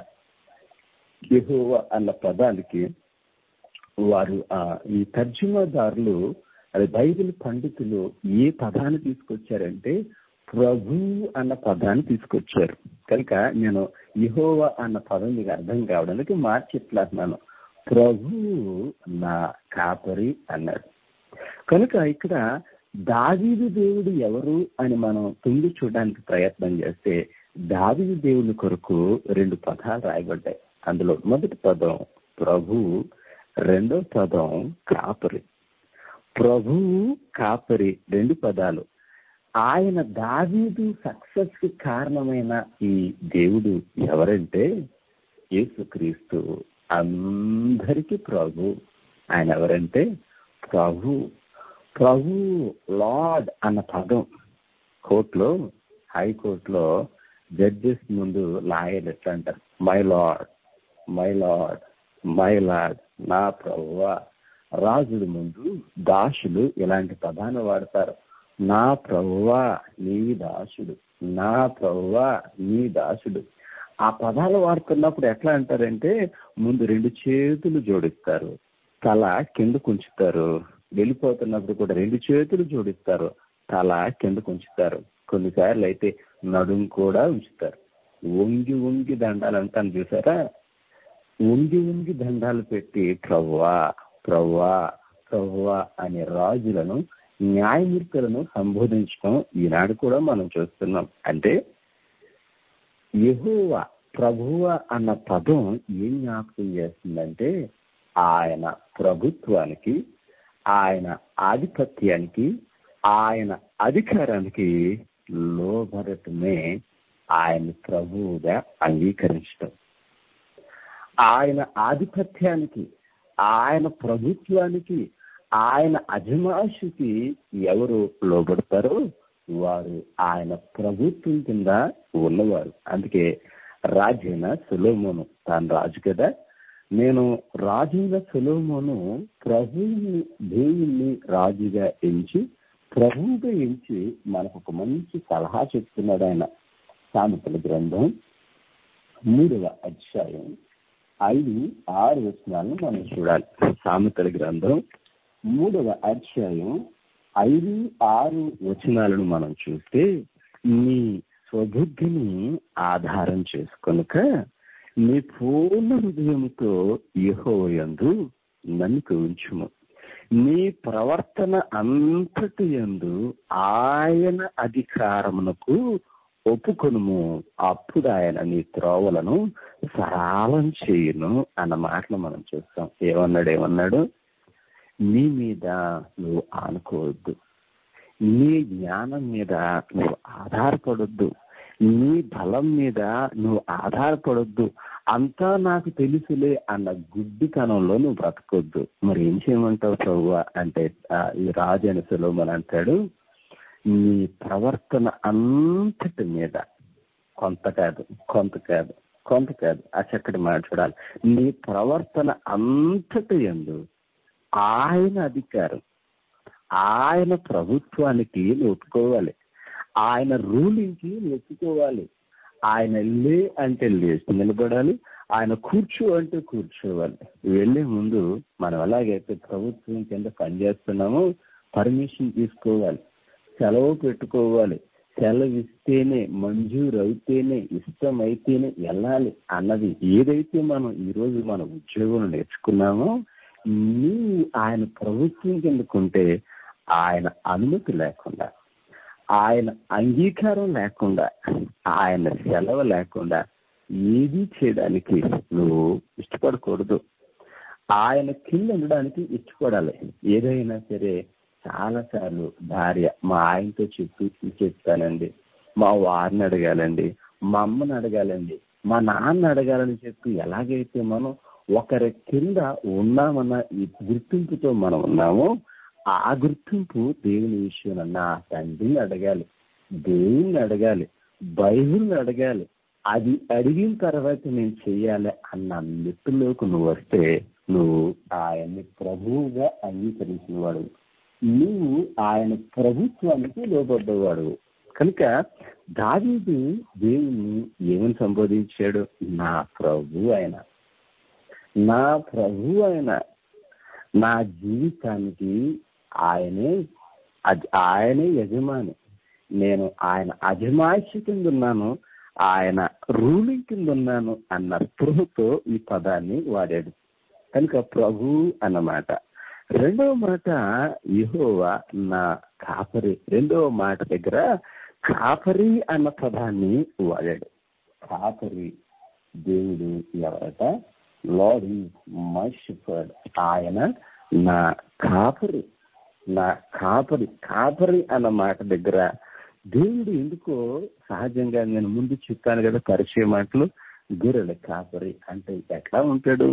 యెహోవా అన్న పదానికి వారు ఆ ఈ తర్జుమాదారులు అది బైబిల్ పండితులు ఏ పదాన్ని తీసుకొచ్చారంటే ప్రభు అన్న పదాన్ని తీసుకొచ్చారు కనుక నేను యహోవా అన్న పదం మీకు అర్థం కావడానికి మార్చెట్లాస్తున్నాను ప్రభు నా కాపరి అన్నాడు కనుక ఇక్కడ దావీదు దేవుడు ఎవరు అని మనం తుంగి చూడడానికి ప్రయత్నం చేస్తే దావీదు దేవుని కొరకు రెండు పదాలు రాయబడ్డాయి అందులో మొదటి పదం ప్రభు రెండో పదం కాపరి ప్రభువు కాపరి రెండు పదాలు ఆయన దావీదు సక్సెస్ కి కారణమైన ఈ దేవుడు ఎవరంటే యేసుక్రీస్తు అందరికీ ప్రభు ఆయన ఎవరంటే ప్రభు ప్రభు లార్డ్ అన్న పదం కోర్టులో హైకోర్టులో జడ్జెస్ ముందు లాయర్ ఎట్లా అంటారు my lord my lord my lord నా ప్రభువా రాజుల ముందు దాసులు ఇలాంటి పదాన్ని వాడతారు నా ప్రభువా నీ దాసుడు నా ప్రభువా నీ దాసుడు ఆ పదాలు వాడుతున్నప్పుడు ఎట్లా అంటారంటే ముందు రెండు చేతులు జోడిస్తారు తల కిందకు ఉంచుతారు వెళ్ళిపోతున్నప్పుడు కూడా రెండు చేతులు జోడిస్తారు తల కిందకు ఉంచుతారు కొన్నిసార్లు అయితే నడుం కూడా ఉంచుతారు వంగి వంగి దండాలు అంటాను చూసారా ఉంగి ఉంగి దండాలు పెట్టి ప్రవ్వా ప్రవ్వా ప్రవ్వా అనే రాజులను న్యాయమూర్తులను సంబోధించడం ఈనాడు కూడా మనం చూస్తున్నాం అంటే యహోవ ప్రభువ అన్న పదం ఏం జ్ఞాపకం చేస్తుందంటే ఆయన ప్రభుత్వానికి ఆయన ఆధిపత్యానికి ఆయన అధికారానికి లోబడటమే ఆయన ప్రభువుగా అంగీకరించడం ఆయన ఆధిపత్యానికి ఆయన ప్రభుత్వానికి ఆయన అజమాషికి ఎవరు లోబడతారో వారు ఆయన ప్రభుత్వం కింద ఉన్నవారు అందుకే రాజైన సులోమోను తాను రాజు కదా నేను రాజైన సులోమోను ప్రభువుని దేవుణ్ణి రాజుగా ఎంచి ప్రభువుగా ఎంచి మనకు ఒక మంచి సలహా చెప్తున్నాడు ఆయన సామెతల గ్రంథం మూడవ అధ్యాయం ఐదు ఆరు వచనాలను మనం చూడాలి సామెతల గ్రంథం మూడవ అధ్యాయం ఐదు ఆరు వచనాలను మనం చూస్తే నీ స్వబుద్ధిని ఆధారం చేసుకొనుక నీ పూర్ణ హృదయంతో యహోయందు నమ్మిక ఉంచుము నీ ప్రవర్తన అంతటి యందు ఆయన అధికారమునకు ఒప్పుకొనుము అప్పుడు ఆయన నీ త్రోవలను సరాలం చేయును అన్న మాటలు మనం చూస్తాం ఏమన్నాడు ఏమన్నాడు నీ మీద నువ్వు ఆనుకోవద్దు నీ జ్ఞానం మీద నువ్వు ఆధారపడొద్దు నీ బలం మీద నువ్వు ఆధారపడొద్దు అంతా నాకు తెలుసులే అన్న గుడ్డితనంలో నువ్వు బ్రతకొద్దు మరి ఏం చేయమంటావు ప్రభు అంటే ఈ రాజు అని సులోమన్ అంటాడు నీ ప్రవర్తన అంతటి మీద కొంత కాదు కొంత కాదు కొంత కాదు ఆ చక్కటి మాట చూడాలి నీ ప్రవర్తన అంతటి ఎందు ఆయన అధికారం ఆయన ప్రభుత్వానికి ఒప్పుకోవాలి ఆయన రూలింగ్కి ఒప్పుకోవాలి ఆయన లే అంటే లేచి నిలబడాలి ఆయన కూర్చో అంటే కూర్చోవాలి వెళ్లే ముందు మనం ఎలాగైతే ప్రభుత్వం కింద పనిచేస్తున్నామో పర్మిషన్ తీసుకోవాలి సెలవు పెట్టుకోవాలి సెలవు ఇస్తేనే మంజూరు అయితేనే ఇష్టం అయితేనే వెళ్ళాలి అన్నది ఏదైతే మనం ఈ రోజు మన ఉద్యోగం నేర్చుకున్నామో నీవు ఆయన ప్రభుత్వం కిందకుంటే ఆయన అనుమతి లేకుండా ఆయన అంగీకారం లేకుండా ఆయన సెలవు లేకుండా ఏది చేయడానికి నువ్వు ఇష్టపడకూడదు ఆయన కింద ఉండడానికి ఇష్టపడాలి ఏదైనా సరే చాలా సార్లు భార్య మా ఆయనతో చెప్పి చెప్తానండి మా వారిని అడగాలండి మా అమ్మని అడగాలండి మా నాన్న అడగాలని చెప్పి ఎలాగైతే మనం ఒకరి కింద ఉన్నామన్న ఈ గుర్తింపుతో మనం ఉన్నామో ఆ గుర్తింపు దేవుని విషయం నా తండ్రిని అడగాలి దేవుణ్ణి అడగాలి బైబిల్ని అడగాలి అది అడిగిన తర్వాత నేను చెయ్యాలి అన్న మెట్టులోకి నువ్వు వస్తే నువ్వు ఆయన్ని ప్రభువుగా అంగీకరించిన వాడు నువ్వు ఆయన ప్రభుత్వానికి లోబడ్డవాడు కనుక దావీదు దేవుణ్ణి ఏమని సంబోధించాడు నా ప్రభు ఆయన నా ప్రభు ఆయన నా జీవితానికి ఆయనే ఆయనే యజమాని నేను ఆయన అజమాయిషి కింద ఉన్నాను ఆయన రూలింగ్ కింద ఉన్నాను అన్న స్పృహతో ఈ పదాన్ని వాడాడు కనుక ప్రభు అన్నమాట రెండవ మాట యహోవా నా కాపరి రెండవ మాట దగ్గర కాపరి అన్న పదాన్ని వాడాడు కాపరి దేవుడు ఎవరట లార్డ్ ఈజ్ మై షిఫర్డ్ ఆయన నా కాపరి నా కాపరి కాపరి అన్న మాట దగ్గర దేవుడు ఎందుకో సహజంగా నేను ముందు చెప్పాను కదా పరిచయ మాటలు గొర్రెల కాపరి అంటే ఎట్లా ఉంటాడు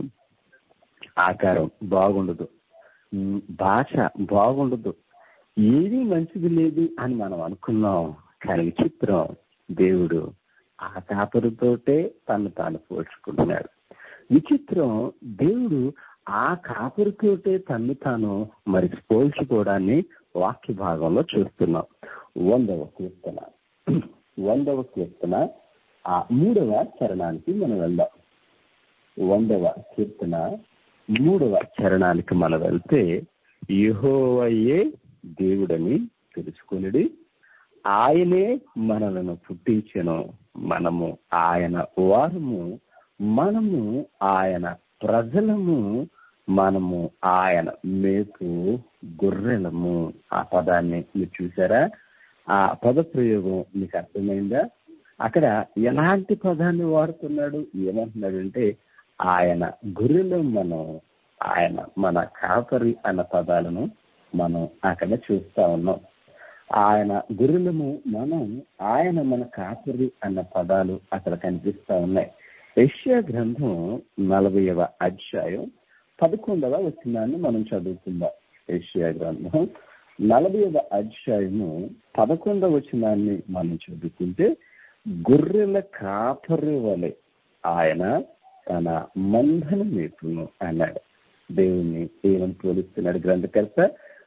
ఆకారం బాగుండదు భాష బాగుండదు ఏది మంచిది లేదు అని మనం అనుకున్నాం కానీ విచిత్రం దేవుడు ఆ కాపరితోటే తను తాను పోల్చుకుంటున్నాడు విచిత్రం దేవుడు ఆ కాపురితోటే తన్ను తాను మరి పోల్చుకోవడాన్ని వాక్య భాగంలో చూస్తున్నాం వందవ కీర్తన వందవ కీర్తన ఆ మూడవ చరణానికి మనం వెళ్దాం వందవ కీర్తన మూడవ చరణానికి మనం వెళ్తే యహోవయ్యే దేవుడని తెలుసుకునిడి ఆయనే మనలను పుట్టించెను మనము ఆయన వారము మనము ఆయన ప్రజలము మనము ఆయన మేపు గొర్రెలము ఆ పదాన్ని మీరు చూసారా ఆ పద ప్రయోగం మీకు అర్థమైందా అక్కడ ఎలాంటి పదాన్ని వాడుతున్నాడు ఏమంటున్నాడంటే ఆయన గొర్రెలు మనం ఆయన మన కాపరి అన్న పదాలను మనం అక్కడ చూస్తా ఉన్నాం ఆయన గొర్రెలము మనం ఆయన మన కాపరి అన్న పదాలు అక్కడ కనిపిస్తా ఉన్నాయి యష్యా గ్రంథం నలభైవ అధ్యాయం పదకొండవ వచ్చినాన్ని మనం చదువుకుందాం యష్యా గ్రంథం నలభైవ అధ్యాయము పదకొండవ వచనాన్ని మనం చదువుకుంటే గొర్రెల కాపరి వలె ఆయన తన మందను మేపును అన్నాడు దేవుణ్ణి ఏమని పోలిస్తున్నాడు గ్రంథకర్త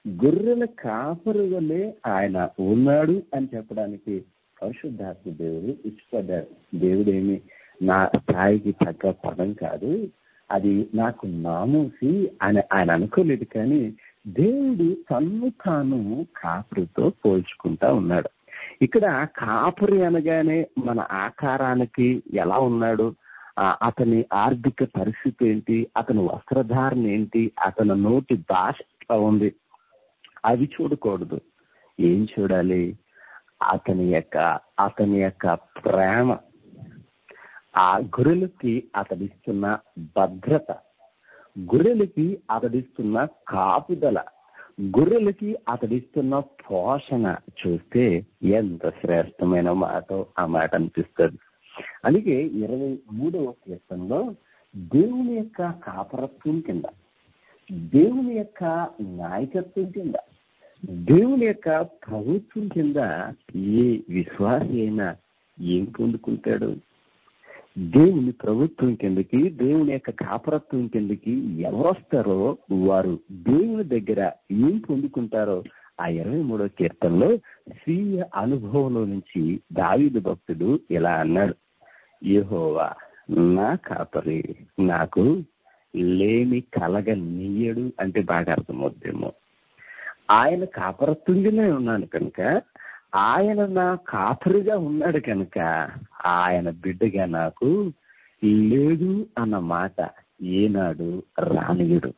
గొర్రెల కాపరి వల్లే ఆయన ఉన్నాడు అని చెప్పడానికి పరిశుద్ధాత్మ దేవుడు ఇష్టపడ్డాడు దేవుడేమి నా స్థాయికి తగ్గ పదం కాదు అది నాకు నామూసి అని ఆయన అనుకోలేదు కానీ దేవుడు తన్ను తాను కాపురితో పోల్చుకుంటా ఉన్నాడు ఇక్కడ కాపురి అనగానే మన ఆకారానికి ఎలా ఉన్నాడు ఆ, అతని ఆర్థిక పరిస్థితి ఏంటి అతని వస్త్రధారణ ఏంటి అతని నోటి భాష ఎట్లా ఉంది అవి చూడకూడదు ఏం చూడాలి అతని యొక్క అతని యొక్క ప్రేమ ఆ గొర్రెలకి అతడిస్తున్న భద్రత గొర్రెలకి అతడిస్తున్న కాపుదల గొర్రెలకి అతడిస్తున్న పోషణ చూస్తే ఎంత శ్రేష్టమైన మాట ఆ మాట అనిపిస్తుంది అందుకే ఇరవై మూడవ కీర్తనలో దేవుని యొక్క కాపరత్వం కింద దేవుని యొక్క నాయకత్వం కింద దేవుని యొక్క ప్రభుత్వం కింద ఏ విశ్వాసి అయినా ఏం పొందుకుంటాడు దేవుని ప్రభుత్వం కిందకి దేవుని యొక్క కాపరత్వం కిందకి ఎవరు వస్తారో వారు దేవుని దగ్గర ఏం పొందుకుంటారో ఆ ఇరవై మూడో కీర్తనలో స్వీయ అనుభవంలో నుంచి దావీదు భక్తుడు ఇలా అన్నాడు యెహోవా నా కాపరి నాకు లేమి కలగ నీయడు అంటే బాగా అర్థమవుద్దేమో ఆయన కాపరత్వంగానే ఉన్నాను కనుక ఆయన నా కాపరిగా ఉన్నాడు కనుక ఆయన బిడ్డగా నాకు లేదు అన్న మాట ఏనాడు రానియుడు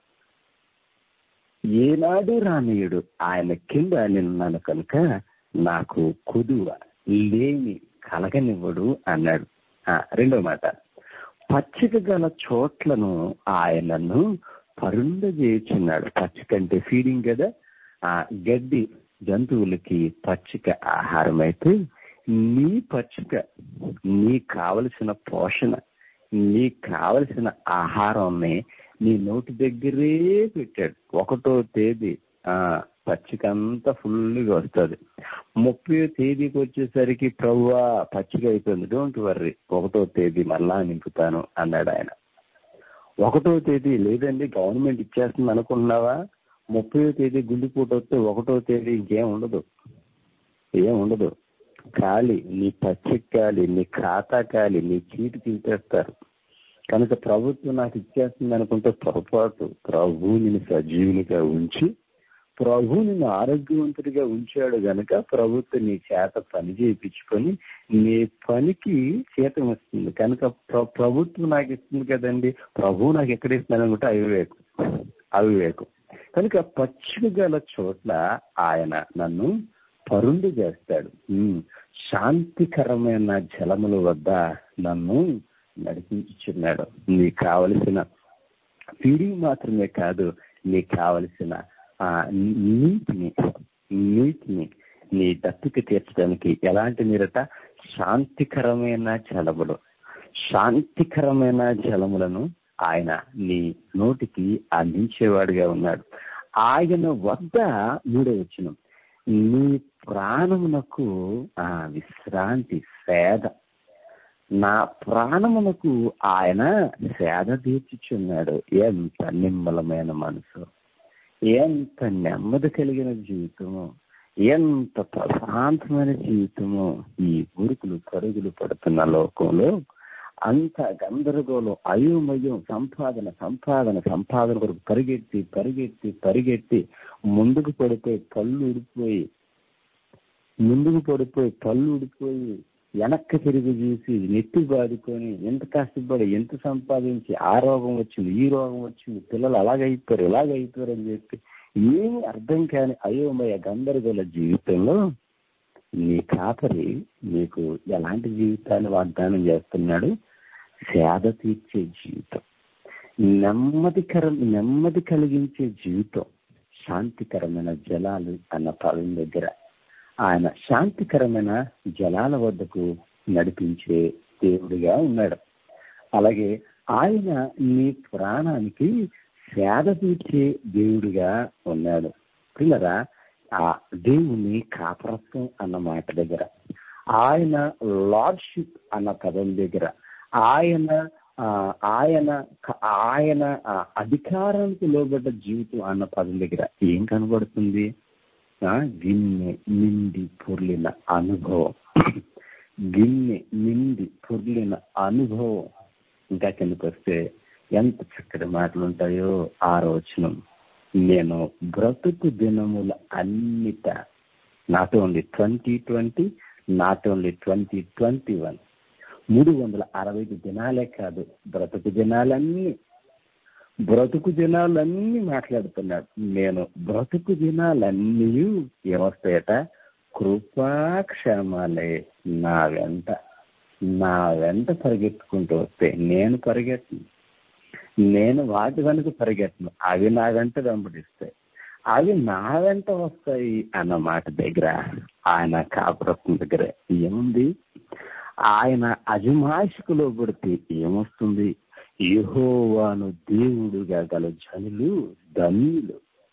ఏనాడు రానియుడు ఆయన కింద నిన్నాను కనుక నాకు కొదువ లేమి కలగనివ్వడు అన్నాడు ఆ, రెండో మాట పచ్చిక గల చోట్లను ఆయనను పరుండజేయుచున్నాడు పచ్చిక అంటే ఫీడింగ్ కదా ఆ గడ్డి జంతువులకి పచ్చిక ఆహారం అయితే నీ పచ్చిక నీ కావలసిన పోషణ నీ కావలసిన ఆహారాన్ని నీ నోటి దగ్గరే పెట్టాడు ఒకటో తేదీ ఆ పచ్చిక అంతా ఫుల్గా వస్తుంది ముప్పై తేదీకి వచ్చేసరికి ప్రవ్వా పచ్చిక అయిపోయింది డోంట్ వర్రీ ఒకటో తేదీ మళ్ళా నింపుతాను అన్నాడు ఆయన ఒకటో తేదీ లేదండి గవర్నమెంట్ ఇచ్చేస్తుంది అనుకున్నావా ముప్పై తేదీ గుండెపోటు వస్తే ఒకటో తేదీ ఇంకేం ఉండదు ఏం ఉండదు ఖాళీ నీ పచ్చిక ఖాళీ నీ ఖాతా ఖాళీ నీ చీటి తీసేస్తారు కనుక ప్రభుత్వం నాకు ఇచ్చేస్తుంది అనుకుంటే పొరపాటు ప్రభు నిన్ను సజీవునిగా ఉంచి ప్రభు నిన్ను ఆరోగ్యవంతుడిగా ఉంచాడు గనక ప్రభుత్వం నీ చేత పని చేయించుకొని నీ పనికి జీతం ఇస్తుంది కనుక ప్ర- ప్రభుత్వం నాకు ఇస్తుంది కదండి ప్రభు నాకు ఎక్కడ ఇస్తున్నాను అనుకుంటే అవివేకం అవివేకం కనుక పచ్చిక గల చోట్ల ఆయన నన్ను పరుండు చేస్తాడు ఉమ్, శాంతికరమైన జలముల వద్ద నన్ను నడిపించుచున్నాడు నీకు కావలసిన ఫీడింగ్ మాత్రమే కాదు నీకు కావలసిన ఆ నీటిని నీటిని నీ దప్పిక తీర్చడానికి ఎలాంటి నీరట శాంతికరమైన జలములు శాంతికరమైన జలములను ఆయన నీ నోటికి అందించేవాడిగా ఉన్నాడు ఆయన వద్ద మూడో వచ్చిన నీ ప్రాణమునకు ఆ విశ్రాంతి సేద నా ప్రాణమునకు ఆయన సేద తీర్చుచున్నాడు ఎంత నిమ్మలమైన మనసు ఎంత నెమ్మది కలిగిన జీవితము ఎంత ప్రశాంతమైన జీవితము ఈ ఊరుకులు పరుగులు పడుతున్న లోకంలో అంత గందరగోళం అయోమయం సంపాదన సంపాదన సంపాదన కొరకు పరిగెత్తి పరిగెత్తి పరిగెత్తి ముందుకు పడిపోయి పళ్ళు ఊడిపోయి ముందుకు పడిపోయి పళ్ళు ఊడిపోయి వెనక్కి తిరిగి చూసి నెత్తి బాదుకొని ఎంత కష్టపడి ఎంత సంపాదించి ఆ రోగం వచ్చింది ఈ రోగం వచ్చింది పిల్లలు అలాగైపోయారు ఇలాగైపోయారు అని చెప్పి ఏమి అర్థం కాని అయోమయ గందరగోళ జీవితంలో నీ కాపరి నీకు ఎలాంటి జీవితాన్ని వాగ్దానం చేస్తున్నాడు సేద తీర్చే జీవితం నెమ్మదికరం నెమ్మది కలిగించే జీవితం శాంతికరమైన జలాలు అన్న పదం దగ్గర ఆయన శాంతికరమైన జలాల వద్దకు నడిపించే దేవుడిగా ఉన్నాడు అలాగే ఆయన నీ ప్రాణానికి సేద తీర్చే దేవుడిగా ఉన్నాడు పిల్లరా ఆ దేవుని కాపరత్వం అన్న మాట దగ్గర ఆయన లార్డ్షిప్ అన్న పదం దగ్గర ఆయన ఆ, ఆయన క- ఆయన ఆ, అధికారానికి లోబడ్డ జీవితం అన్న పదం దగ్గర ఏం కనబడుతుంది ఆ, గిన్నె నిండి పొర్లిన అనుభవం గిన్నె నిండి పొర్లిన అనుభవం ఇంకా కిందకి వస్తే ఎంత చక్కటి మాటలు ఉంటాయో ఆరోచనం నేను బ్రతుకు దినముల అన్నిట not only twenty twenty not only twenty twenty one మూడు వందల అరవై ఐదు దినాలే కాదు బ్రతుకు దినాలన్నీ బ్రతుకు దినాలన్నీ మాట్లాడుతున్నాడు నేను బ్రతుకు దినాలన్నీ ఏమొస్తాయట కృపాక్షేమాలే నా వెంట నా వెంట పరిగెత్తుకుంటూ వస్తే నేను పరిగెత్తను నేను వాటి వెనుక పరిగెత్తను అవి నా వెంట వెంబడిస్తాయి అవి నా వెంట వస్తాయి అన్న మాట దగ్గర ఆయన కాపురత్వం దగ్గర ఏముంది ఆయన అజమాషికులో పడితే ఏమొస్తుంది యెహోవాను దేవుడుగా గల జనులు ధన్యులు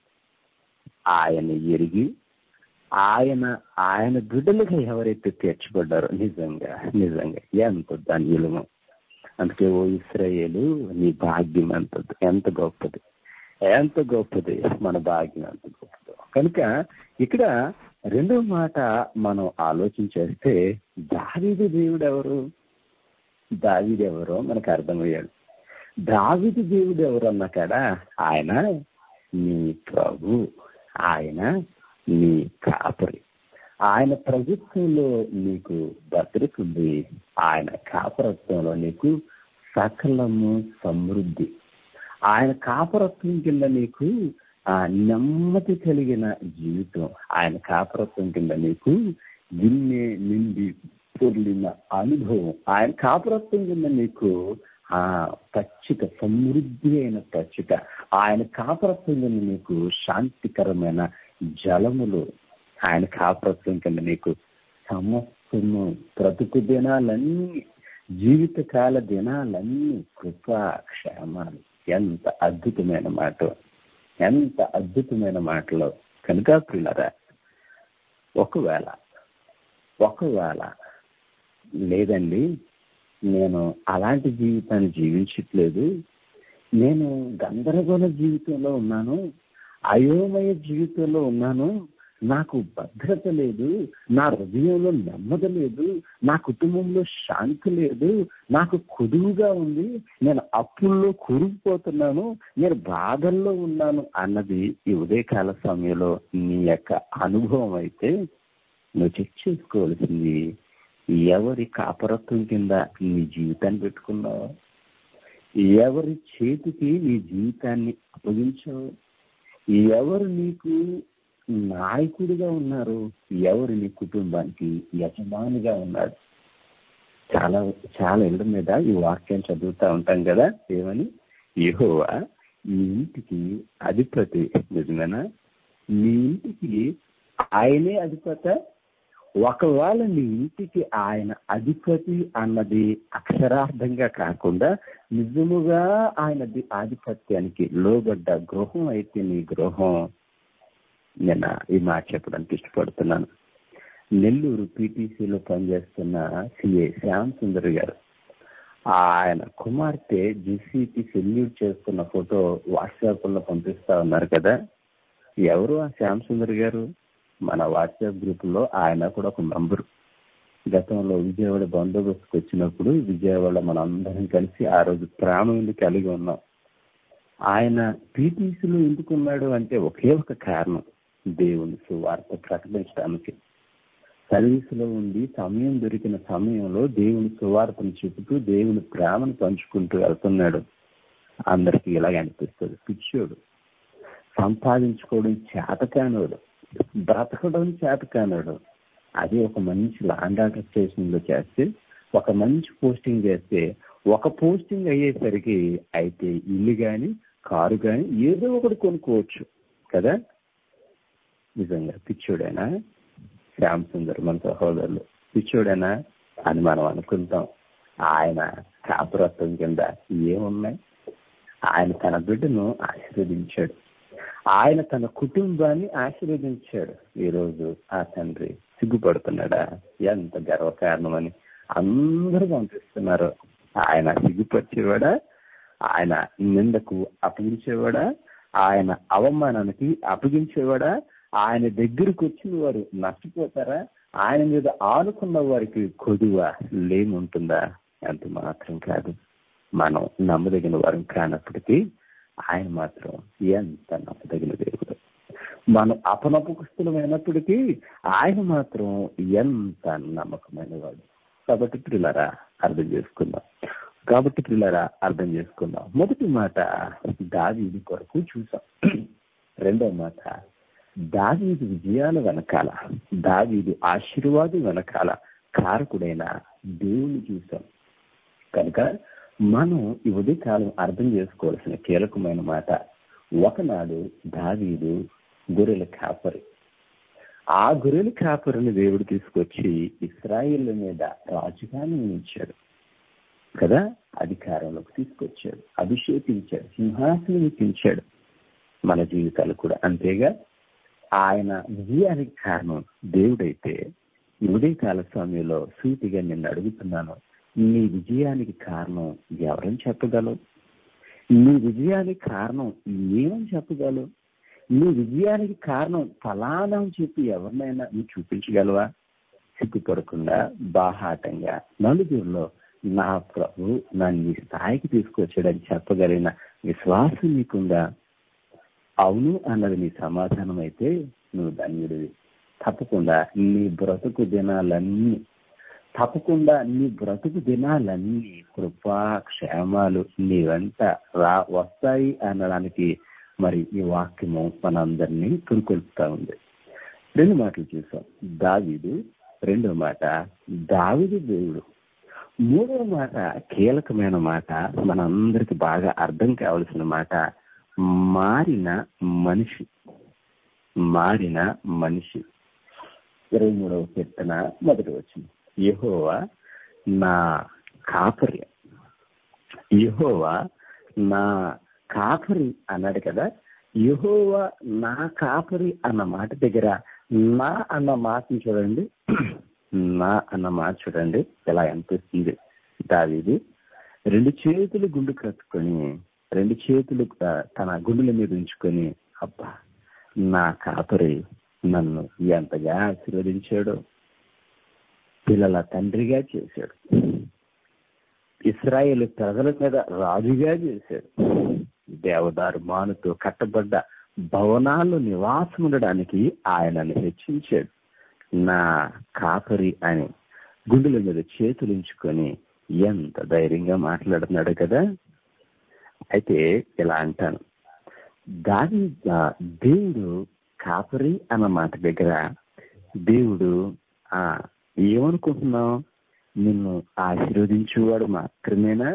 ఆయన ఎరిగి ఆయన ఆయన బిడ్డలుగా ఎవరైతే తీర్చబడ్డారో నిజంగా నిజంగా ఎంత ధన్యులము అందుకే ఓ ఇస్రాయేలు నీ భాగ్యం ఎంత ఎంత గొప్పది ఎంత గొప్పది మన భాగ్యం ఎంత గొప్పది కనుక ఇక్కడ రెండో మాట మనం ఆలోచించేస్తే దావీదు దేవుడు ఎవరు దావీదు ఎవరో మనకు అర్థమయ్యాడు దావీదు దేవుడు ఎవరు అన్న కాడ ఆయన నీ ప్రభు ఆయన నీ కాపరి ఆయన ప్రభుత్వంలో నీకు భద్రత ఉంది ఆయన కాపరత్వంలో నీకు సకలము సమృద్ధి ఆయన కాపరత్వం కింద నీకు ఆ నెమ్మది కలిగిన జీవితం ఆయన కాపరత్వం కింద నీకు గిన్నె నిండి పొర్లిన అనుభవం ఆయన కాపరత్వం కింద నీకు ఆ పచ్చిక సమృద్ధి అయిన పచ్చిక ఆయన కాపరత్వం కింద నీకు శాంతికరమైన జలములు ఆయన కాపరత్వం కింద నీకు సమస్తము బ్రతుకు దినాలన్నీ జీవితకాల దినాలన్నీ కృపా క్షేమాలు ఎంత అద్భుతమైన మాట ఎంత అద్భుతమైన మాటలో కనుక ప్రియులరా ఒకవేళ ఒకవేళ లేదండి నేను అలాంటి జీవితాన్ని జీవించట్లేదు నేను గందరగోళ జీవితంలో ఉన్నాను అయోమయ జీవితంలో ఉన్నాను నాకు భద్రత లేదు నా హృదయంలో నెమ్మది లేదు నా కుటుంబంలో శాంతి లేదు నాకు కుదువుగా ఉంది నేను అప్పుల్లో కూరుకుపోతున్నాను నేను బాధల్లో ఉన్నాను అన్నది ఈ ఉదయకాల సమయంలో నీ యొక్క అనుభవం అయితే నువ్వు చెక్ చేసుకోవాల్సింది ఎవరి కాపరత్వం కింద నీ జీవితాన్ని పెట్టుకున్నావు ఎవరి చేతికి నీ జీవితాన్ని అప్పగించావు ఎవరు నీకు నాయకుడిగా ఉన్నారు ఎవరు నీ కుటుంబానికి యజమానిగా ఉన్నాడు చాలా చాలా ఇళ్ళ మీద ఈ వాక్యం చదువుతా ఉంటాం కదా ఏమని యెహోవా ఈ ఇంటికి అధిపతి నిజమేనా నీ ఇంటికి ఆయనే అధిపత ఒకవేళ నీ ఇంటికి ఆయన అధిపతి అన్నది అక్షరార్థంగా కాకుండా నిజముగా ఆయన ది- ఆధిపత్యానికి లోబడ్డ గృహం అయితే నీ గృహం నేను ఈ మాట చెప్పడానికి ఇష్టపడుతున్నాను నెల్లూరు పీటీసీలో పనిచేస్తున్న సిఏ శ్యామ్ సుందర్ గారు ఆయన కుమార్తె జిసిపి సెల్యూట్ చేస్తున్న ఫోటో వాట్సాప్ లో పంపిస్తా ఉన్నారు కదా ఎవరు ఆ శ్యామ్ సుందర్ గారు మన వాట్సాప్ గ్రూప్ లో ఆయన కూడా ఒక మెంబర్ గతంలో విజయవాడ బందోబస్తుకు వచ్చినప్పుడు విజయవాడ మన అందరం కలిసి ఆ రోజు ప్రాణం కలిగి ఉన్నాం ఆయన పీటీసీలో ఎందుకున్నాడు అంటే ఒకే ఒక కారణం దేవుని సువార్త ప్రకటించడానికి సర్వీసులో ఉండి సమయం దొరికిన సమయంలో దేవుని సువార్తను చెబుతూ దేవుని ప్రేమను పంచుకుంటూ వెళ్తున్నాడు అందరికి ఇలాగ అనిపిస్తుంది పిచ్చోడు సంపాదించుకోవడం చేతకానోడు బ్రతకడం చేతకానోడు అది ఒక మంచి లాండ్ ఆర్డర్ స్టేషన్లో చేస్తే ఒక మంచి పోస్టింగ్ చేస్తే ఒక పోస్టింగ్ అయ్యేసరికి అయితే ఇల్లు కానీ కారు కానీ ఏదో ఒకటి కొనుక్కోవచ్చు కదా నిజంగా పిచ్చోడేనా శ్యామ్ సుందర్ మన సహోదరులు పిచ్చోడేనా అని మనం అనుకుంటాం ఆయన కాపురత్వం కింద ఏమున్నాయి ఆయన తన బిడ్డను ఆశీర్వదించాడు ఆయన తన కుటుంబాన్ని ఆశీర్వదించాడు ఈరోజు ఆ తండ్రి సిగ్గుపడుతున్నాడా ఎంత గర్వకారణమని అందరూ పంపిస్తున్నారు ఆయన సిగ్గుపరిచేవాడా ఆయన నిందకు అప్పగించేవాడా ఆయన అవమానానికి అప్పగించేవాడా ఆయన దగ్గరకు వచ్చిన వారు నష్టపోతారా ఆయన మీద ఆనుకున్న వారికి కొదువ లేముంటుందా అంత మాత్రం కాదు మనం నమ్మదగిన వారం కానప్పటికీ ఆయన మాత్రం ఎంత నమ్మదగిన దేవుడు మనం అపనపకుస్తులమైనప్పటికీ ఆయన మాత్రం ఎంత నమ్మకమైన వాడు కాబట్టి పిల్లరా అర్థం చేసుకుందాం కాబట్టి పిల్లరా అర్థం చేసుకుందాం మొదటి మాట దావీది కొరకు చూసాం రెండో మాట దావీది విజయాల వెనకాల దావీది ఆశీర్వాదం వెనకాల కారకుడైన దేవుని చూసాం కనుక మనం ఈ ఉదయకాలం అర్థం చేసుకోవాల్సిన కీలకమైన మాట ఒకనాడు దావీదు గొర్రెల కాపరి ఆ గొర్రెల కాపరిని దేవుడు తీసుకొచ్చి ఇస్రాయిల్ మీద రాజుగా నియమించాడు కదా అధికారంలోకి తీసుకొచ్చాడు అభిషేకించాడు సింహాసనం ఎక్కించాడు మన జీవితాలు కూడా అంతేగా ఆయన విజయానికి కారణం దేవుడైతే ఈ ఉదయకాల సమయంలో సూటిగా నిన్ను అడుగుతున్నాను నీ విజయానికి కారణం ఎవరని చెప్పగలవు నీ విజయానికి కారణం ఏమని చెప్పగలవు నీ విజయానికి కారణం ఫలానా అని చెప్పి ఎవరినైనా నువ్వు చూపించగలవా సిగ్గుపడకుండా బాహాటంగా నలుగురిలో నా ప్రభు నన్ను ఈ స్థాయికి తీసుకొచ్చాడని చెప్పగలిగిన విశ్వాసం నీకుందా అవును అన్నది నీ సమాధానం అయితే నువ్వు ధన్యుడివి తప్పకుండా నీ బ్రతుకు దినాలన్నీ తప్పకుండా నీ బ్రతుకు దినాలన్నీ కృపా క్షేమాలు నీ వెంట రా వస్తాయి అనడానికి మరి ఈ వాక్యము మనందరినీ పురుకొల్పుతా ఉంది రెండు మాటలు చూసాం దావీదు రెండో మాట దావిదు దేవుడు మూడో మాట కీలకమైన మాట మనందరికి బాగా అర్థం కావలసిన మాట మారిన మనిషి మారిన మనిషి ఇరవై మూడవ కీర్తన మొదటి వచ్చింది యహోవా నా కాపరి యహోవా నా కాపరి అన్నాడు కదా యహోవా నా కాపరి అన్న మాట దగ్గర నా అన్న మాటను చూడండి నా అన్న మాట చూడండి ఎలా అనిపిస్తుంది దావీది రెండు చేతులు గుండు కట్టుకొని రెండు చేతులు తన గుండెల మీద ఉంచుకొని అబ్బా నా కాపరి నన్ను ఎంతగా ఆశీర్వదించాడు పిల్లల తండ్రిగా చేశాడు ఇస్రాయేల్ ప్రజల మీద రాజుగా చేశాడు దేవదారు మానుతో కట్టబడ్డ భవనాల్లో నివాసం ఉండడానికి ఆయనను హెచ్చించాడు నా కాపరి అని గుండెల మీద చేతులుంచుకొని ఎంత ధైర్యంగా మాట్లాడుతున్నాడు కదా అయితే ఇలా అంటాను దాని దేవుడు కాపరి అన్న మాట దగ్గర దేవుడు ఆ ఏమనుకుంటున్నావు నిన్ను ఆశీర్వదించేవాడు మాత్రమేనా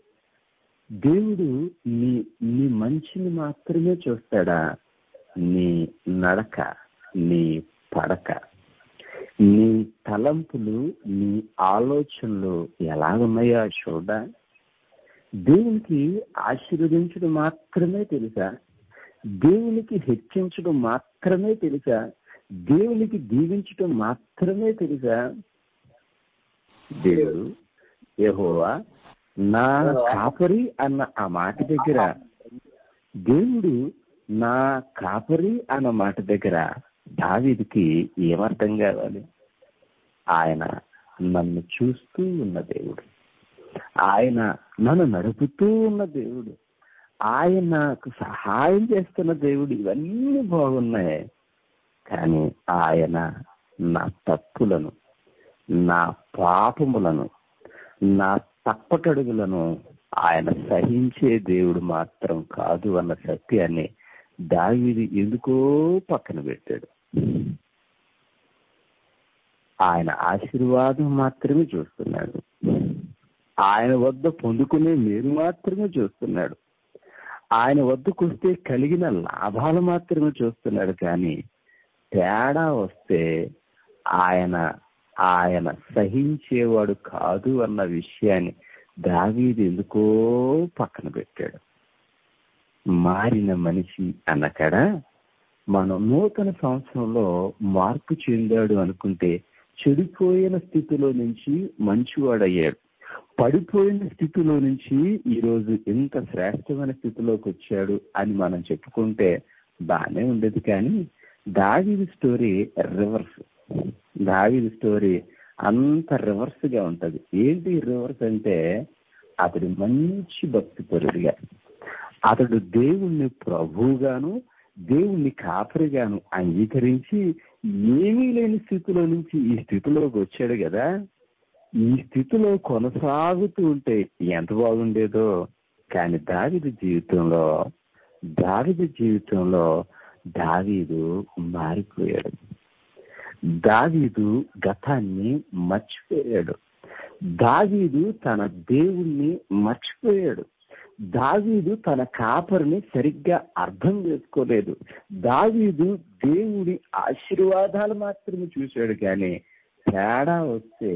దేవుడు నీ నీ మంచిని మాత్రమే చూస్తాడా నీ నడక నీ పడక నీ తలంపులు నీ ఆలోచనలు ఎలాగున్నాయో చూడ దేవునికి ఆశీర్వదించడం మాత్రమే తెలుసా దేవునికి హెచ్చించడం మాత్రమే తెలుసా దేవునికి దీవించడం మాత్రమే తెలుసా దేవుడు యహోవా నా కాపరి అన్న ఆ మాట దగ్గర దేవుడు నా కాపరి అన్న మాట దగ్గర దావీదికి ఏమర్థం కావాలి ఆయన నన్ను చూస్తూ ఉన్న దేవుడు ఆయన నన్ను నడుపుతూ ఉన్న దేవుడు ఆయన నాకు సహాయం చేస్తున్న దేవుడు ఇవన్నీ బాగున్నాయి కానీ ఆయన నా తప్పులను నా పాపములను నా తప్పటడుగులను ఆయన సహించే దేవుడు మాత్రం కాదు అన్న సత్యాన్ని దావీది ఎందుకో పక్కన పెట్టాడు ఆయన ఆశీర్వాదం మాత్రమే చూస్తున్నాడు ఆయన వద్ద పొందుకునే మీరు మాత్రమే చూస్తున్నాడు ఆయన వద్దకు వస్తే కలిగిన లాభాలు మాత్రమే చూస్తున్నాడు కానీ తేడా వస్తే ఆయన ఆయన సహించేవాడు కాదు అన్న విషయాన్ని దావీది ఎందుకో పక్కన పెట్టాడు మారిన మనిషి అన్నకడ మనం నూతన సంవత్సరంలో మార్పు చెందాడు అనుకుంటే చెడిపోయిన స్థితిలో నుంచి మంచివాడయ్యాడు పడిపోయిన స్థితిలో నుంచి ఈరోజు ఇంత శ్రేష్టమైన స్థితిలోకి వచ్చాడు అని మనం చెప్పుకుంటే బాగానే ఉండేది కానీ దావీది స్టోరీ రివర్స్ దావీది స్టోరీ అంత రివర్స్ గా ఉంటది ఏంటి రివర్స్ అంటే అతడు మంచి భక్తి పరుడిగా అతడు దేవుణ్ణి ప్రభువుగాను దేవుణ్ణి కాపరిగాను అంగీకరించి ఏమీ లేని స్థితిలో నుంచి ఈ స్థితిలోకి వచ్చాడు కదా ఈ స్థితిలో కొనసాగుతూ ఉంటే ఎంత బాగుండేదో కానీ దావిది జీవితంలో దావిది జీవితంలో దావీదు మారిపోయాడు దావీదు గతాన్ని మర్చిపోయాడు దావీదు తన దేవుణ్ణి మర్చిపోయాడు దావీదు తన కాపరిని సరిగ్గా అర్థం చేసుకోలేదు దావీదు దేవుడి ఆశీర్వాదాలు మాత్రమే చూశాడు కానీ తేడా వస్తే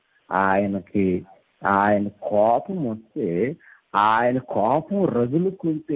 ఆయనకి ఆయన కోపం వస్తే ఆయన కోపం రగులుకుంటే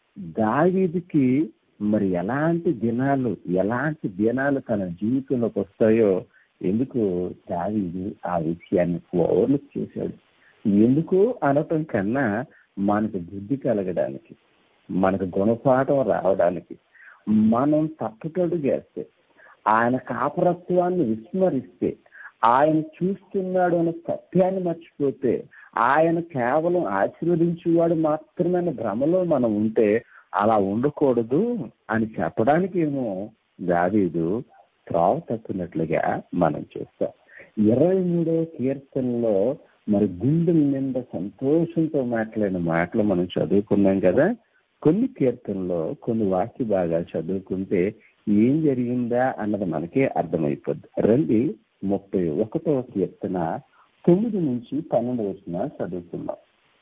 దావీదికి మరి ఎలాంటి దినాలు ఎలాంటి దినాలు తన జీవితంలోకి వస్తాయో ఎందుకు దావీదు ఆ విషయాన్ని ఓవర్లుక్ చేశాడు ఎందుకు అనటం కన్నా మనకు బుద్ధి కలగడానికి మనకు గుణపాఠం రావడానికి మనం తప్పుకడుగేస్తే ఆయన కాపరత్వాన్ని విస్మరిస్తే ఆయన చూస్తున్నాడు అనే సత్యాన్ని మర్చిపోతే ఆయన కేవలం ఆశీర్వదించేవాడు మాత్రమే భ్రమలో మనం ఉంటే అలా ఉండకూడదు అని చెప్పడానికి ఏమో దావీదు త్రావ తప్పినట్లుగా మనం చూస్తాం ఇరవై మూడవ కీర్తనలో మరి గుండెల నిండా సంతోషంతో మాట్లాడిన మాటలు మనం చదువుకున్నాం కదా కొన్ని కీర్తనలో కొన్ని వాక్య భాగాలు చదువుకుంటే ఏం జరిగిందా అన్నది మనకే అర్థమైపోద్ది రండి ముప్పై ఒకటవ కీర్తన తొమ్మిది నుంచి పన్నెండు వచ్చిన చదువుకుందాం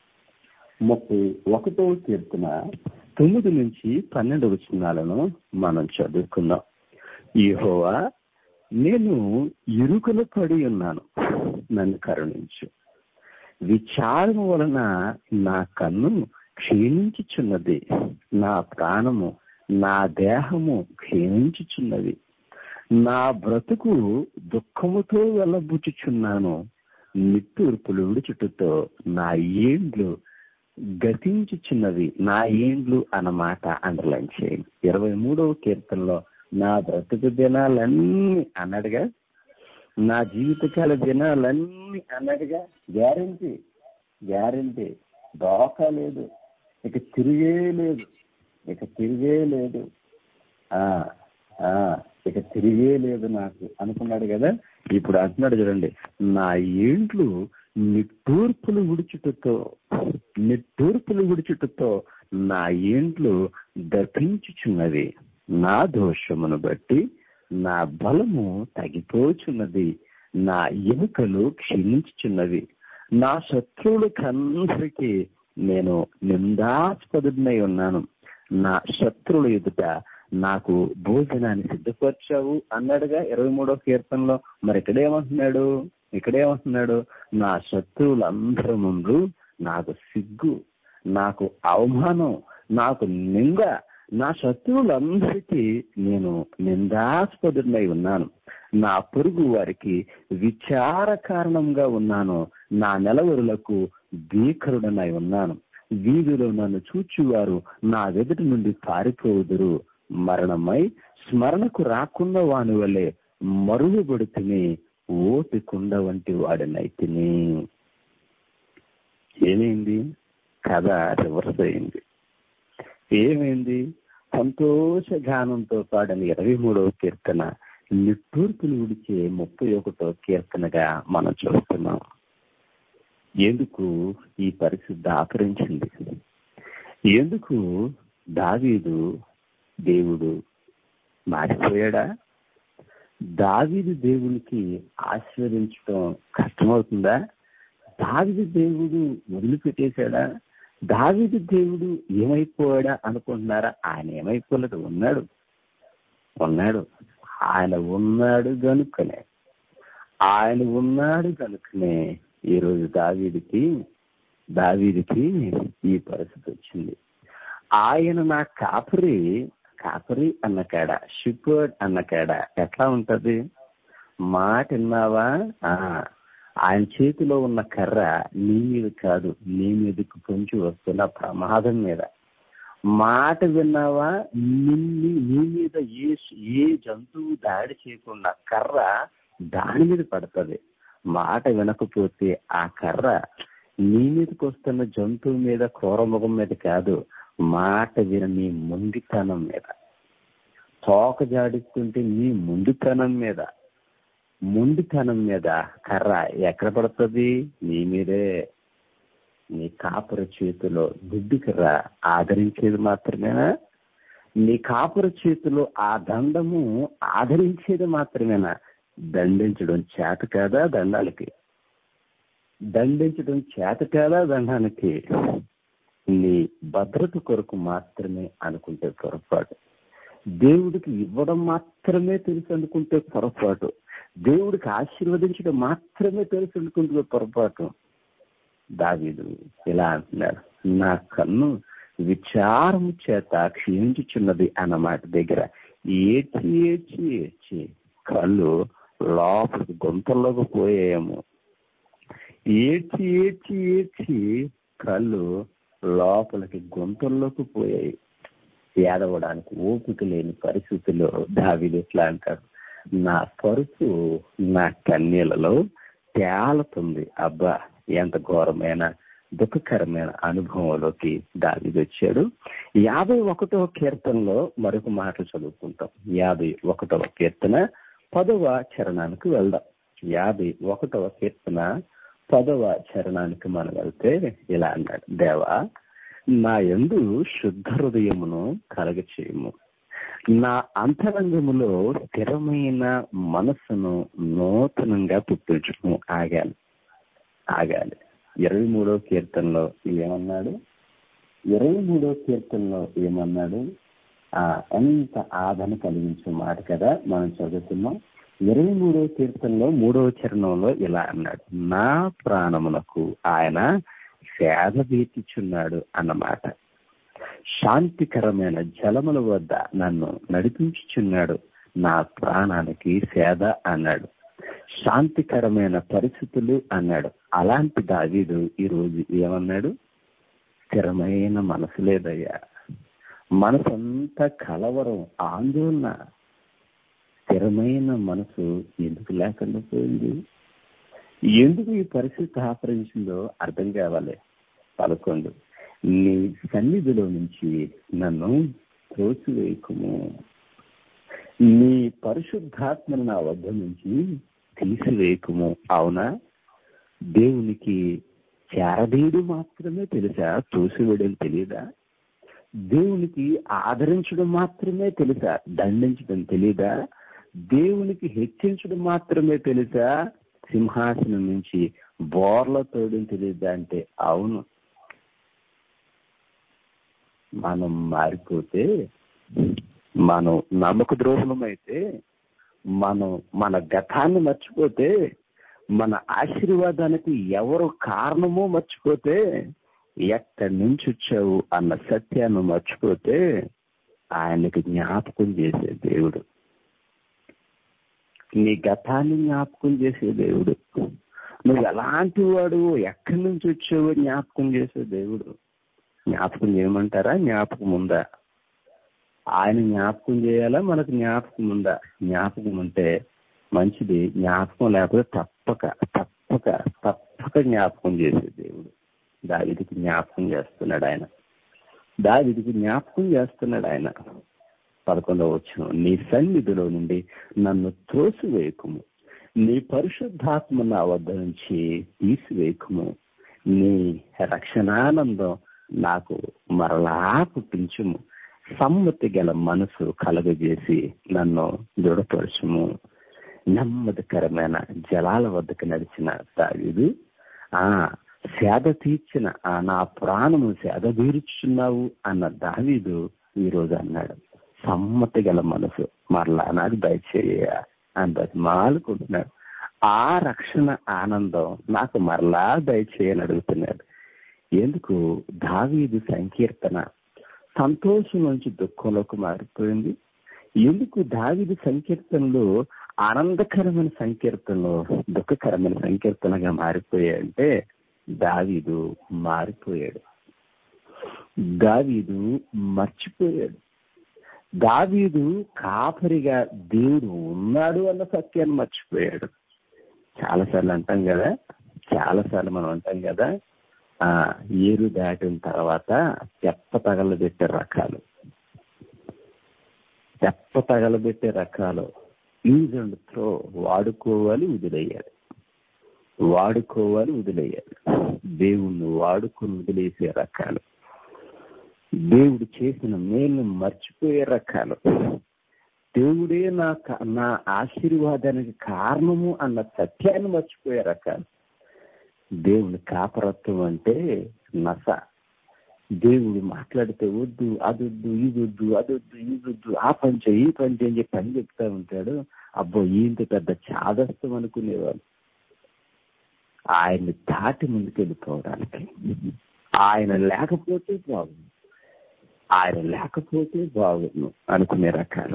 ముప్పై ఒకటవ కీర్తన తొమ్మిది నుంచి పన్నెండు వచనాలను మనం చదువుకుందాం యెహోవా నేను ఇరుకులు పడి ఉన్నాను నన్ను కరుణించు విచారం వలన నా కన్ను క్షీణించుచున్నది నా ప్రాణము నా దేహము క్షీణించుచున్నది నా బ్రతుకు దుఃఖముతో వెళ్ళబుచ్చుచున్నాను నిట్టూర్పులు విడుచుటతో నా ఏండ్లు గతించుచున్నవి నా ఏండ్లు అన్నమాట అండర్లైన్ చేయండి ఇరవై మూడవ కీర్తనలో నా బ్రతుకు దినాలన్నీ అన్నాడుగా నా జీవితకాల దినాలన్నీ అన్నాడుగా గ్యారంటీ గ్యారంటీ దోకా లేదు ఇక తిరిగే లేదు ఇక తిరిగే లేదు ఆ ఆ ఇక తిరిగే లేదు నాకు అనుకున్నాడు కదా ఇప్పుడు అంటున్నాడు చూడండి నా ఏంట్లు నిట్టూర్పులు విడుచుటతో నిట్టూర్పులు విడుచుటతో నా ఏంట్లు దర్పించుచున్నవి నా దోషమును బట్టి నా బలము తగ్గిపోచున్నది నా ఎముకలు క్షీణించుచున్నవి నా శత్రువులకందరికీ నేను నిందాస్పదుడినై ఉన్నాను నా శత్రువుల ఎదుట నాకు భోజనాన్ని సిద్ధపరిచావు అన్నాడుగా ఇరవై మూడో కీర్తనలో మరి ఇక్కడేమంటున్నాడు ఇక్కడేమంటున్నాడు నా శత్రువులందరి ముందు నాకు సిగ్గు నాకు అవమానం నాకు నింద నా శత్రువులందరికీ నేను నిందాస్పదుడినై ఉన్నాను నా పొరుగు వారికి విచార కారణంగా ఉన్నాను నా నెలవరులకు భీకరుడనై ఉన్నాను వీధిలో నన్ను చూచువారు నా వెదుటి నుండి పారిపోవుదురు మరణమై స్మరణకు రాకుండా వాని వల్లే మరుగుబడుతుని ఓటి కుండ వంటి వాడినైతిని ఏమైంది కథ రివర్స్ అయింది ఏమైంది సంతోష గానంతో పాడని ఇరవై మూడవ కీర్తన నిట్టూర్పులు విడిచే ముప్పై ఒకటో కీర్తనగా మనం చూస్తున్నాం ఎందుకు ఈ పరిస్థితి ఆకరించింది ఎందుకు దావీదు దేవుడు మారిపోయాడా దావీదు దేవునికి ఆశీర్వదించడం కష్టమవుతుందా దావిది దేవుడు వదిలిపెట్టేశాడా దావిది దేవుడు ఏమైపోయాడా అనుకుంటున్నారా ఆయన ఏమైపోలేదు ఉన్నాడు ఉన్నాడు ఆయన ఉన్నాడు కనుకనే ఆయన ఉన్నాడు కనుకనే ఈరోజు దావీదికి దావీదికి ఈ పరిస్థితి వచ్చింది ఆయన నా కాపరి కాపరి అన్న కాడ షిపర్డ్ అన్న కాడ ఎట్లా ఉంటది మాట విన్నావా ఆయన చేతిలో ఉన్న కర్ర నీ మీద కాదు నీ మీదకి పొంచి వస్తున్న ప్రమాదం మీద మాట విన్నావా నిన్ను నీ మీద ఏ ఏ జంతువు దాడి చేయకుండా కర్ర దాని మీద పడుతుంది మాట వినకపోతే ఆ కర్ర నీ మీదకి వస్తున్న జంతువు మీద క్రూరముఖం మీద కాదు మాట విన నీ ముండితనం మీద తోక జాడిస్తుంటే నీ ముండితనం మీద ముండితనం మీద కర్ర ఎక్కడ పడుతుంది నీ మీదే నీ కాపుర చేతిలో దుడ్డు కర్ర ఆదరించేది మాత్రమేనా నీ కాపుర చేతిలో ఆ దండము ఆదరించేది మాత్రమేనా దండించడం చేత కాదా దండానికి దండించడం చేత కాదా దండానికి నీ భద్రత కొరకు మాత్రమే అనుకుంటే పొరపాటు దేవుడికి ఇవ్వడం మాత్రమే తెలుసు అనుకుంటే పొరపాటు దేవుడికి ఆశీర్వదించడం మాత్రమే తెలుసు అనుకుంటే పొరపాటు దావీదు ఇలా అంటున్నాడు నా కన్ను విచారం చేత క్షీణించుచున్నది అన్నమాట దగ్గర ఏడ్చి ఏడ్చి ఏడ్చి కళ్ళు లోపలికి గొంతల్లోకి పోయాయేమో ఏడ్చి ఏడ్చి ఏడ్చి కళ్ళు లోపలికి గొంతుల్లోకి పోయాయి ఏడవడానికి ఓపిక లేని పరిస్థితుల్లో దావిది ఎట్లా అంటారు నా పరుపు నా కన్యలలో తేలుతుంది అబ్బా ఎంత ఘోరమైన దుఃఖకరమైన అనుభవంలోకి దావిది వచ్చాడు యాభై ఒకటవ కీర్తనలో మరొక మాట చదువుకుంటాం యాభై ఒకటవ కీర్తన పదవ చరణానికి వెళ్దాం యాభై ఒకటవ కీర్తన పదవ చరణానికి మనం వెళ్తే ఇలా అన్నాడు దేవా నా ఎందు శుద్ధ హృదయమును కలగ చేయము నా అంతరంగములో స్థిరమైన మనస్సును నూతనంగా పుట్టించుము ఆగాలి ఆగాలి ఇరవై మూడో కీర్తనలో ఏమన్నాడు ఇరవై మూడో కీర్తనలో ఏమన్నాడు ఆ ఎంత ఆదరణ కలిగించే మాట కదా మనం చదువుతున్నాం ఇరవై మూడవ కీర్తనలో మూడవ చరణంలో ఇలా అన్నాడు నా ప్రాణమునకు ఆయన సేద తీర్చుచున్నాడు అన్నమాట శాంతికరమైన జలముల వద్ద నన్ను నడిపించుచున్నాడు నా ప్రాణానికి సేద అన్నాడు శాంతికరమైన పరిస్థితులు అన్నాడు అలాంటి దావీదు ఈరోజు ఏమన్నాడు స్థిరమైన మనసు లేదయ్యా మనసంతా కలవరం ఆందోళన స్థిరమైన మనసు ఎందుకు లేకుండా పోయింది ఎందుకు ఈ పరిస్థితి ఆపరించిందో అర్థం కావాలి పదకొండు నీ సన్నిధిలో నుంచి నన్ను త్రోసివేయకుము నీ పరిశుద్ధాత్మను నా వద్ద నుంచి తీసివేయకుము అవునా దేవునికి చేరదీయడం మాత్రమే తెలుసా తోసివేయడం తెలియదా దేవునికి ఆదరించడం మాత్రమే తెలుసా దండించడం తెలీదా దేవునికి హెచ్చించడం మాత్రమే తెలుసా సింహాసనం నుంచి బోర్ల తోడని తెలియదా అంటే అవును మనం మారిపోతే మనం నమ్మక ద్రోహం అయితే మనం మన గతాన్ని మర్చిపోతే మన ఆశీర్వాదానికి ఎవరు కారణమో మర్చిపోతే ఎక్కడి నుంచి వచ్చావు అన్న సత్యాన్ని మర్చిపోతే ఆయనకి జ్ఞాపకం చేసే దేవుడు నీ గతాన్ని జ్ఞాపకం చేసే దేవుడు నువ్వు ఎలాంటి వాడు ఎక్కడి నుంచి వచ్చావో జ్ఞాపకం చేసే దేవుడు జ్ఞాపకం చేయమంటారా జ్ఞాపకం ఉందా ఆయన జ్ఞాపకం చేయాలా మనకు జ్ఞాపకం ఉందా జ్ఞాపకం ఉంటే మంచిది జ్ఞాపకం లేకపోతే తప్పక తప్పక తప్పక జ్ఞాపకం చేసే దేవుడు దావిదికి జ్ఞాపకం చేస్తున్నాడు ఆయన దావిదికి జ్ఞాపకం చేస్తున్నాడు ఆయన పదకొండవ వచ్చిన నీ సన్నిధిలో నుండి నన్ను త్రోసివేయకుము నీ పరిశుద్ధాత్మ నా వద్ద నుంచి తీసివేయకుము నీ రక్షణానందం నాకు మరలా పుట్టించుము సమ్మతి గల మనసు కలగజేసి నన్ను దృఢపరచుము నెమ్మదికరమైన జలాల వద్దకు నడిచిన దావీదు ఆ సేద తీర్చిన ఆ నా ప్రాణము సేద తీర్చున్నావు అన్న దావీదు ఈ రోజు అన్నాడు సమ్మతి గల మనసు మరలా నాకు దయచేయ అని బతిమాలుకుంటున్నాడు ఆ రక్షణ ఆనందం నాకు మరలా దయచేయని అడుగుతున్నాడు ఎందుకు దావీదు సంకీర్తన సంతోషం నుంచి దుఃఖంలోకి మారిపోయింది ఎందుకు దావిది సంకీర్తనలు ఆనందకరమైన సంకీర్తనలు దుఃఖకరమైన సంకీర్తనగా మారిపోయాయంటే దావీదు మారిపోయాడు దావీదు మర్చిపోయాడు దావీదు కాపరిగా దేవుడు ఉన్నాడు అన్న సత్యాన్ని మర్చిపోయాడు చాలాసార్లు అంటాం కదా చాలాసార్లు మనం అంటాం కదా ఆ ఏరు దాటిన తర్వాత తెప్ప తగలబెట్టే రకాలు తెప్ప తగలబెట్టే రకాలు యూజ్ అండ్ త్రో వాడుకోవాలి వదిలేయాలి వాడుకోవాలి వదిలేయాలి దేవుణ్ణి వాడుకొని వదిలేసే రకాలు దేవుడు చేసిన మేలు మర్చిపోయే రకాలు దేవుడే నా క- నా ఆశీర్వాదానికి కారణము అన్న సత్యాన్ని మర్చిపోయే రకాలు దేవుని కాపరత్వం అంటే నస దేవుడు మాట్లాడితే వద్దు అదొద్దు ఇదొద్దు అదొద్దు ఇదొద్దు ఆ పని చేయి ఈ పని చేయి అని చెప్పి పని చెప్తా ఉంటాడు అబ్బో ఇంత పెద్ద చాదస్తం అనుకునేవాళ్ళు ఆయన్ని దాటి ముందుకెళ్ళిపోవడానికి ఆయన లేకపోతే బాగుంది ఆయన లేకపోతే బాగుండు అనుకునే రకాలు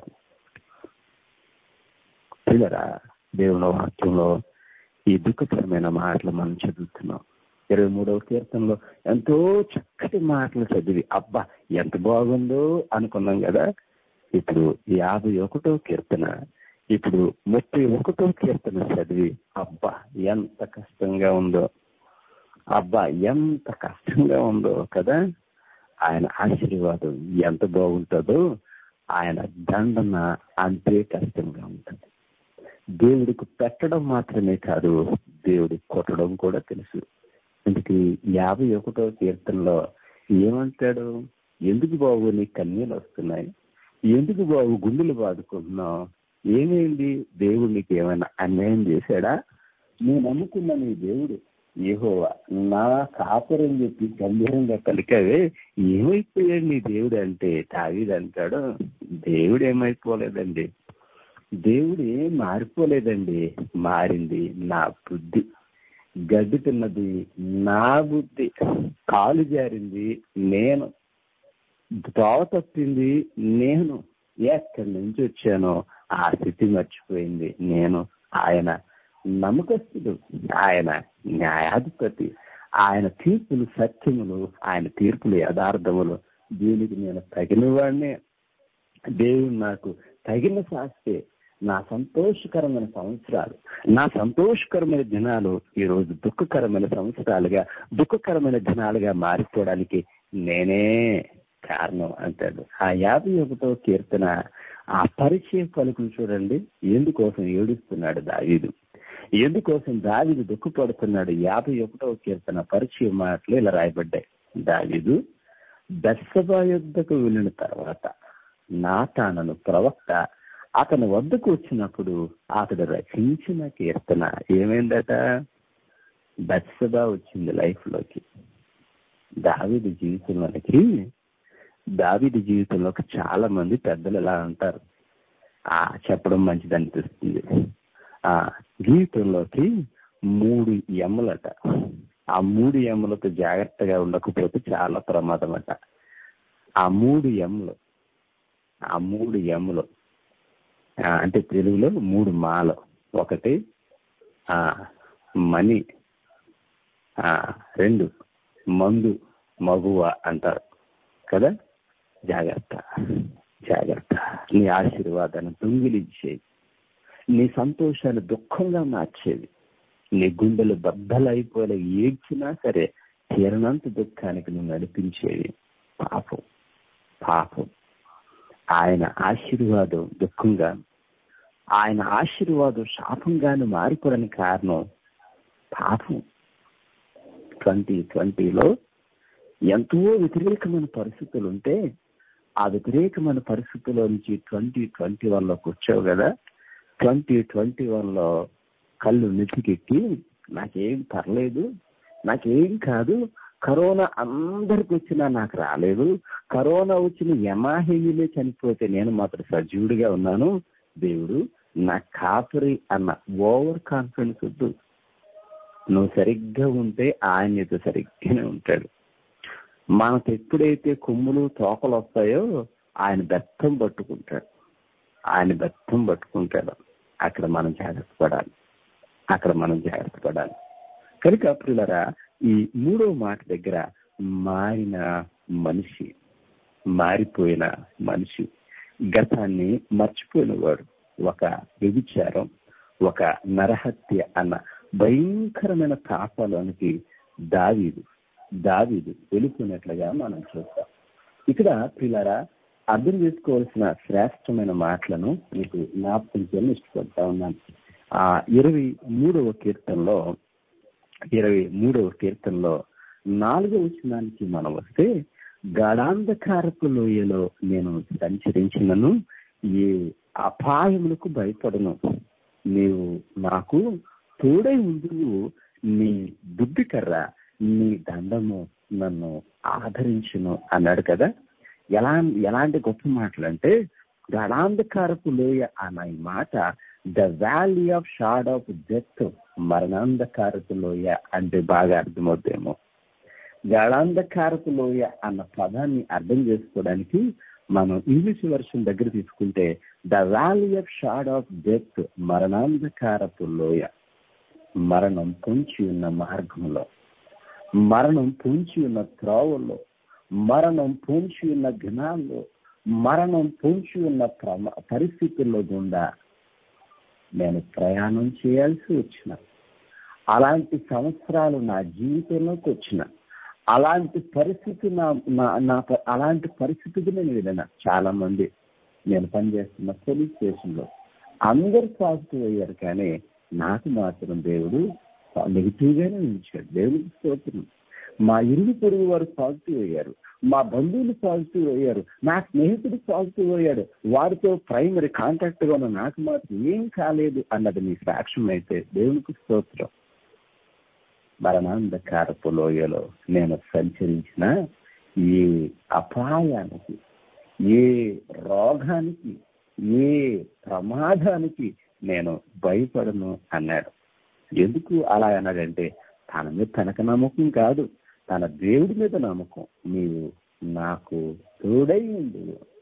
పిల్లరా దేవుని వాక్యంలో ఈ దుఃఖకరమైన మాటలు మనం చదువుతున్నాం ఇరవై మూడవ కీర్తనలో ఎంతో చక్కటి మాటలు చదివి అబ్బా ఎంత బాగుందో అనుకున్నాం కదా ఇప్పుడు యాభై ఒకటో కీర్తన ఇప్పుడు ముప్పై ఒకటో కీర్తన చదివి అబ్బా ఎంత కష్టంగా ఉందో అబ్బా ఎంత కష్టంగా ఉందో కదా ఆయన ఆశీర్వాదం ఎంత బాగుంటుందో ఆయన దండన అంతే కష్టంగా ఉంటుంది దేవుడికి పెట్టడం మాత్రమే కాదు దేవుడి కొట్టడం కూడా తెలుసు అందుకే యాభై ఒకటో కీర్తనలో ఏమంటాడు ఎందుకు బాబు నీ కన్నీళ్ళు వస్తున్నాయి ఎందుకు బాబు గుండెలు బాదుకుంటున్నావు ఏమైంది దేవుడు నీకు ఏమైనా అన్యాయం చేశాడా నేను నమ్ముకున్న నీ దేవుడు ఏహోవా నా కాపురం చెప్పి గంభీరంగా పలికావే ఏమైపోయాడు నీ దేవుడు అంటే తావీదు అంటాడు దేవుడు ఏమైపోలేదండి దేవుడు ఏం మారిపోలేదండి మారింది నా బుద్ధి గడ్డి తిన్నది నా బుద్ధి కాలు జారింది నేను దోవ తప్పింది నేను ఎక్కడి నుంచి వచ్చానో ఆ స్థితి మర్చిపోయింది నేను ఆయన నమ్మకస్తుడు ఆయన న్యాయాధిపతి ఆయన తీర్పులు సత్యములు ఆయన తీర్పులు యథార్థములు దీనికి నేను తగిన వాడినే దేవుడు నాకు తగిన శాస్తే నా సంతోషకరమైన సంవత్సరాలు నా సంతోషకరమైన దినాలు ఈ రోజు దుఃఖకరమైన సంవత్సరాలుగా దుఃఖకరమైన దినాలుగా మారిపోవడానికి నేనే కారణం అంటాడు ఆ యాభై ఒకటో కీర్తన ఆ పరిచయ పలుకులు చూడండి ఎందుకోసం ఏడుస్తున్నాడు దావీదు ఎందుకోసం దావీదు దుఃఖపడుతున్నాడు యాభై ఒకటో కీర్తన పరిచయ మాటలు ఇలా రాయబడ్డాయి దావీదు దర్శబా యుద్ధకు వెళ్ళిన తర్వాత నాతానను ప్రవక్త అతని వద్దకు వచ్చినప్పుడు అతడు రచించిన కీర్తన ఏమైందట దర్శబా వచ్చింది లైఫ్ లోకి దావిది జీవితంలోకి దావిది జీవితంలోకి చాలా మంది పెద్దలు ఎలా అంటారు ఆ చెప్పడం మంచిది అనిపిస్తుంది ఆ జీవితంలోకి మూడు ఎమ్మలట ఆ మూడు ఎమ్మలతో జాగ్రత్తగా ఉండకపోతే చాలా ప్రమాదం అట ఆ మూడు ఎమ్మలు ఆ మూడు ఎమ్మలు ఆ, అంటే తెలుగులో మూడు మాలు ఒకటి ఆ మణి ఆ రెండు మందు మగువ అంటారు కదా జాగ్రత్త జాగ్రత్త నీ ఆశీర్వాదాన్ని దొంగిలించేది నీ సంతోషాన్ని దుఃఖంగా మార్చేది నీ గుండెలు బద్దలైపోలే ఏడ్చినా సరే తీరనంత దుఃఖానికి నువ్వు నడిపించేది పాపం పాపం ఆయన ఆశీర్వాదం దుఃఖంగా ఆయన ఆశీర్వాదం శాపంగాను మారిపోవడానికి కారణం పాపం ట్వంటీ ట్వంటీలో ఎంతో వ్యతిరేకమైన పరిస్థితులు ఉంటే ఆ వ్యతిరేకమైన పరిస్థితుల్లో నుంచి ట్వంటీ ట్వంటీ వన్లోకి వచ్చావు కదా ట్వంటీ ట్వంటీ వన్లో కళ్ళు నెత్తికెక్కి నాకేం పర్లేదు నాకేం కాదు కరోనా అందరికి వచ్చినా నాకు రాలేదు కరోనా వచ్చిన యమాహిమిలే చనిపోతే నేను మాత్రం సజీవుడిగా ఉన్నాను దేవుడు నా కాపరి అన్న ఓవర్ కాన్ఫిడెన్స్ వద్దు నువ్వు సరిగ్గా ఉంటే ఆయన నీతో సరిగ్గానే ఉంటాడు మనకు ఎప్పుడైతే కొమ్ములు తోకలు వస్తాయో ఆయన బెత్తం పట్టుకుంటాడు ఆయన బెత్తం పట్టుకుంటాడు అక్కడ మనం జాగ్రత్త పడాలి అక్కడ మనం జాగ్రత్త పడాలి కనుక ప్రియులరా ఈ మూడో మాట దగ్గర మారిన మనిషి మారిపోయిన మనిషి గతాన్ని మర్చిపోయినవాడు ఒక వ్యభిచారం ఒక నరహత్య అన్న భయంకరమైన పాపాలోనికి దావీదు దావీదు వెళ్ళిపోయినట్లుగా మనం చూస్తాం ఇక్కడ పిల్లరా అర్థం చేసుకోవాల్సిన శ్రేష్టమైన మాటలను మీకు జ్ఞాపకం చేయాలని ఇష్టపడతా ఉన్నాను ఆ ఇరవై మూడవ కీర్తనలో ఇరవై మూడవ కీర్తనలో నాలుగవ వచనానికి మనం వస్తే గాఢాంధకారపు లోయలో నేను సంచరించినను ఏ అపాయములకు భయపడను నీవు నాకు తోడై ఉండు నీ బుద్ధి కర్ర నీ దండము నన్ను ఆదరించును అన్నాడు కదా ఎలా ఎలాంటి గొప్ప మాటలు అంటే గడాంధకారపు లోయ అన్న ఈ మాట the valley of shadow of death మరణాంధకారపు లోయ అంటే బాగా అర్థమవుతేమో గాఢాంధకారపు లోయ అన్న పదాన్ని అర్థం చేసుకోవడానికి మనం ఇంగ్లీష్ వర్షన్ దగ్గర తీసుకుంటే the valley of shadow of death మరణాంధకారపు లోయ మరణం పొంచి ఉన్న మార్గంలో మరణం పొంచి ఉన్న త్రోవల్లో మరణం పొంచి ఉన్న ఘనాల్లో మరణం పొంచి ఉన్న ప్రమ పరిస్థితుల్లో గుండా నేను ప్రయాణం చేయాల్సి వచ్చిన అలాంటి సంవత్సరాలు నా జీవితంలోకి వచ్చిన అలాంటి పరిస్థితి నా నా నా అలాంటి పరిస్థితికి నేను వెళ్ళిన చాలా మంది నేను పనిచేస్తున్న పోలీస్ స్టేషన్లో అందరు పాజిటివ్ అయ్యారు కానీ నాకు మాత్రం దేవుడు నెగిటివ్ గానే ఉంచాడు దేవుడికి స్తోత్రం మా ఇరుగు పొరుగు వారు పాజిటివ్ అయ్యారు మా బంధువులు పాజిటివ్ అయ్యారు నా స్నేహితుడు పాజిటివ్ అయ్యాడు వారితో ప్రైమరీ కాంటాక్ట్ గా ఉన్న నాకు మాత్రం ఏం కాలేదు అన్నది మీ సాక్ష్యం అయితే దేవునికి స్తోత్రం మరణాంధకారపు లోయలో నేను సంచరించిన ఏ అపాయానికి ఏ రోగానికి ఏ ప్రమాదానికి నేను భయపడను అన్నాడు ఎందుకు అలా అన్నాడంటే తన మీద తనకు నమ్మకం కాదు తన దేవుడి మీద నమ్మకం నీవు నాకు తోడై ఉంది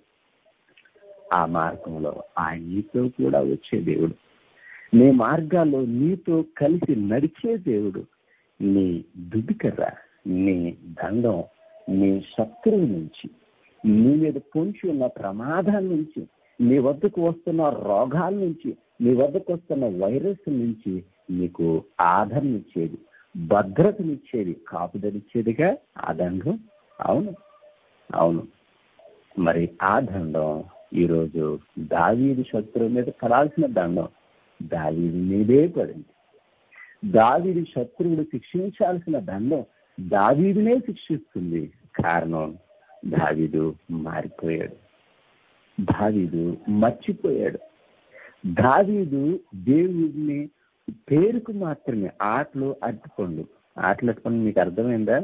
ఆ మార్గంలో ఆయన నీతో కూడా వచ్చే దేవుడు నీ మార్గాల్లో నీతో కలిసి నడిచే దేవుడు నీ దుడికర్ర నీ దండం నీ శత్రువు నుంచి నీ మీద పొంచి ఉన్న ప్రమాదాల నుంచి నీ వద్దకు వస్తున్న రోగాల నుంచి నీ వద్దకు వస్తున్న వైరస్ నుంచి నీకు ఆదరణిచ్చేది భద్రతనిచ్చేది కాపుదనిచ్చేదిగా ఆ దండం అవును అవును మరి ఆ దండం ఈరోజు దావీది శత్రువు మీద పడాల్సిన దండం దావీది మీదే పడింది దావీది శత్రువుడు శిక్షించాల్సిన దండం దావీదినే శిక్షిస్తుంది కారణం దావీదు మారిపోయాడు దావీదు మర్చిపోయాడు దావీదు దేవుడిని పేరుకు మాత్రమే ఆటలు అట్టుకోండు ఆటలు అట్టుకోండి మీకు అర్థమైందా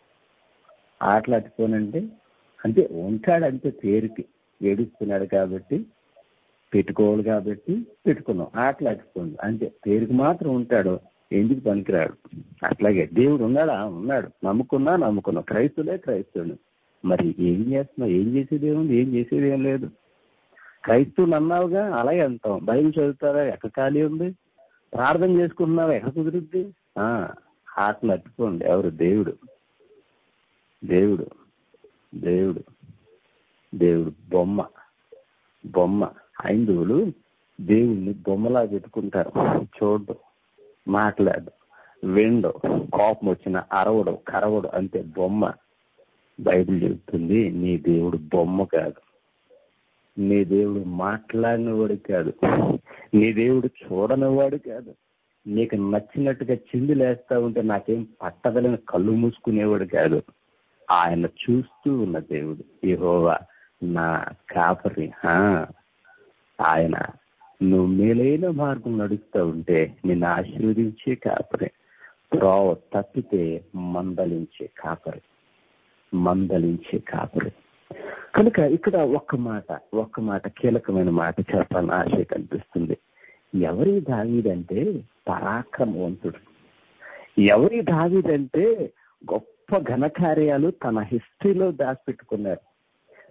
ఆటలు అట్టుకోనంటే అంటే ఉంటాడు అంటే పేరుకి ఏడుస్తున్నాడు కాబట్టి పెట్టుకోవాలి కాబట్టి పెట్టుకున్నాం ఆటలు అట్టుకోండి అంటే పేరుకి మాత్రం ఉంటాడు ఎందుకు పనికిరాడు అట్లాగే దేవుడు ఉన్నాడా ఉన్నాడు నమ్ముకున్నా నమ్ముకున్నాం క్రైస్తులే క్రైస్తవుడు మరి ఏం చేస్తున్నావు ఏం చేసేది ఏముంది ఏం చేసేది ఏం లేదు క్రైస్తవులు అన్నావుగా అలాగే అంటాం బైబిల్ చదువుతారా ఎక్కడ ఖాళీ ఉంది ప్రార్థన చేసుకుంటున్నావా ఎక్కడ కుదురుద్ది ఆటలు అట్టుకోండి ఎవరు దేవుడు దేవుడు దేవుడు దేవుడు బొమ్మ బొమ్మ హైందువులు దేవుణ్ణి బొమ్మలా పెట్టుకుంటారు చూడు మాట్లాడు విండు కోపం వచ్చిన అరవడు కరవడు అంతే బొమ్మ బైబిల్ చెబుతుంది నీ దేవుడు బొమ్మ కాదు నీ దేవుడు మాట్లాడినవాడు కాదు నీ దేవుడు చూడనివాడు కాదు నీకు నచ్చినట్టుగా చిందులేస్తా ఉంటే నాకేం పట్టదలని కళ్ళు మూసుకునేవాడు కాదు ఆయన చూస్తూ ఉన్న దేవుడు యెహోవా నా కాపరి ఆయన నువ్వు మేలైన మార్గం నడుస్తూ ఉంటే నిన్ను ఆశీర్వదించే కాపరి త్రోవ తప్పితే మందలించే కాపరి మందలించే కాపరి కనుక ఇక్కడ ఒక్క మాట ఒక్క మాట కీలకమైన మాట చెప్పాలని ఆశ కనిపిస్తుంది ఎవరి దావీదంటే పరాక్రమవంతుడు ఎవరి దావీదంటే గొప్ప ఘనకార్యాలు తన హిస్టరీలో దాచిపెట్టుకున్నారు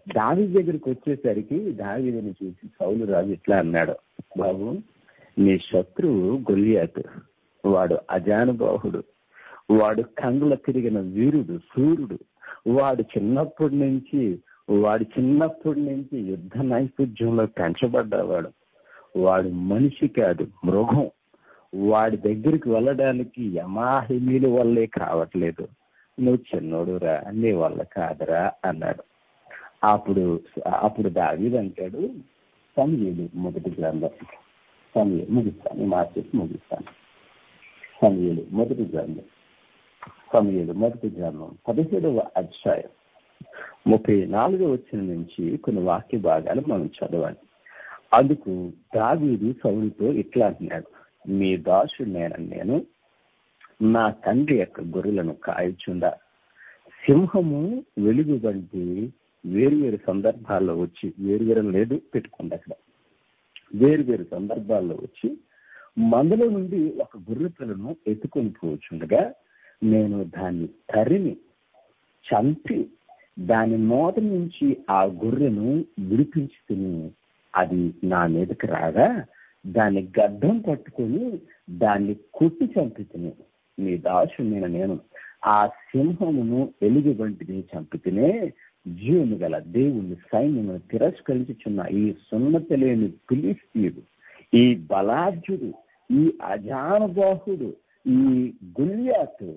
దావి దగ్గరికి వచ్చేసరికి దావిదని చూసి సౌలు రాజు ఇట్లా అన్నాడు బాబు నీ శత్రువు గొల్లియాతు వాడు అజానుబాహుడు వాడు కంగుల తిరిగిన వీరుడు సూర్యుడు వాడు చిన్నప్పటి నుంచి వాడు చిన్నప్పటి నుంచి యుద్ధ నైపుణ్యంలో పెంచబడ్డవాడు వాడు మనిషి కాదు మృగం వాడి దగ్గరికి వెళ్ళడానికి యమాహిమీల వల్లే కావట్లేదు నువ్వు చిన్నోడురా నీ వల్ల కాదురా అన్నాడు అప్పుడు అప్పుడు దావీద్ అంటాడు సమయలు మొదటి గ్రంథం సమయలు ముగిస్తాను ఈ మాట చెప్పి ముగిస్తాను సమయలు మొదటి గ్రంథం సమయలు మొదటి గ్రంథం పదిహేడవ అధ్యాయం ముప్పై నాలుగో వచ్చిన నుంచి కొన్ని వాక్య భాగాలు మనం చదవాలి అందుకు దావీదు సౌలుతో ఇట్లా అంటున్నాడు మీ దాసుడు నేనని నేను నా తండ్రి యొక్క గొర్రెలను కాయచుండా సింహము వెలుగు వంటి వేరువేరు సందర్భాల్లో వచ్చి వేరువేరు లేదు పెట్టుకోండి అక్కడ వేరువేరు సందర్భాల్లో వచ్చి మందలో నుండి ఒక గొర్రె పిల్లను ఎత్తుకొని పోవచ్చుండగా నేను దాన్ని తరిమి చంపి దాని నోట నుంచి ఆ గొర్రెను విడిపించి తిని అది నా మీదకి రాగా దాన్ని గడ్డం పట్టుకొని దాన్ని కొట్టి చంపి తిని నీ దాసు నేను నేను ఆ సింహమును ఎలుగు వంటిని చంపితేనే జీవుని గల దేవుని సైన్యమును తిరస్కరించుచున్న ఈ సున్నత లేని పిలిస్తీయుడు ఈ బలార్జుడు ఈ అజానుబాహుడు ఈ గుల్యాతు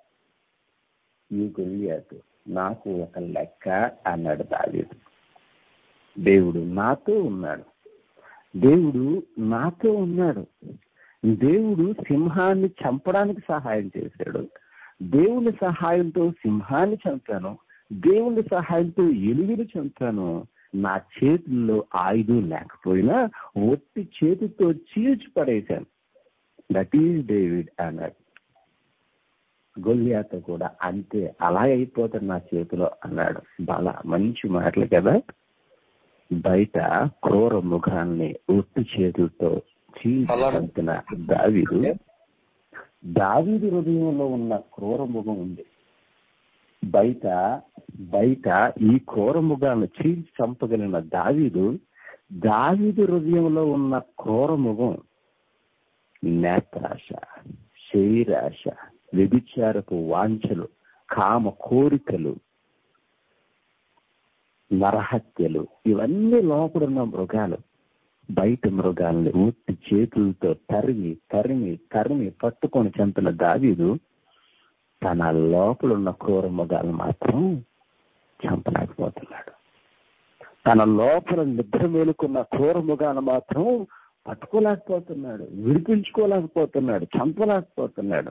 ఈ గుల్యాతు నాకు ఒక లెక్క అన్నాడు దావీదు దేవుడు నాతో ఉన్నాడు దేవుడు నాతో ఉన్నాడు దేవుడు సింహాన్ని చంపడానికి సహాయం చేశాడు దేవుని సహాయంతో సింహాన్ని చంపాను దేవుని సహాయంతో ఎలుగుని చంపాను నా చేతుల్లో ఆయుధం లేకపోయినా ఒట్టి చేతితో చీల్చి పడేశాను దట్ ఈజ్ డేవిడ్ అన్నాడు గొల్లియాతో కూడా అంతే అలా అయిపోతాడు నా చేతిలో అన్నాడు బల మంచి మాటలు కదా బయట క్రూర ముఖాన్ని ఒట్టి చేతులతో చీల్చిన దావీదు దావీదు హృదయంలో ఉన్న క్రూర ముఖం ఉంది బయట బయట ఈ క్రూర ముఖాన్ని చీల్చి చంపగలిగిన దావీదు దావీదు హృదయంలో ఉన్న క్రూర ముఖం నేత్రాశ శరీరాశ వ్యభిచారపు వాంఛలు కామ కోరికలు నరహత్యలు ఇవన్నీ లోపడున్న మృగాలు బయట మృగాల్ని ఉత్తి చేతులతో తరిమి తరిమి తరిమి పట్టుకొని చంపిన దావీదు తన లోపలున్న క్రూర మృగాలు మాత్రం చంపలేకపోతున్నాడు తన లోపల నిద్ర మేలుకున్న క్రూర మృగాలు మాత్రం పట్టుకోలేకపోతున్నాడు విడిపించుకోలేకపోతున్నాడు చంపలేకపోతున్నాడు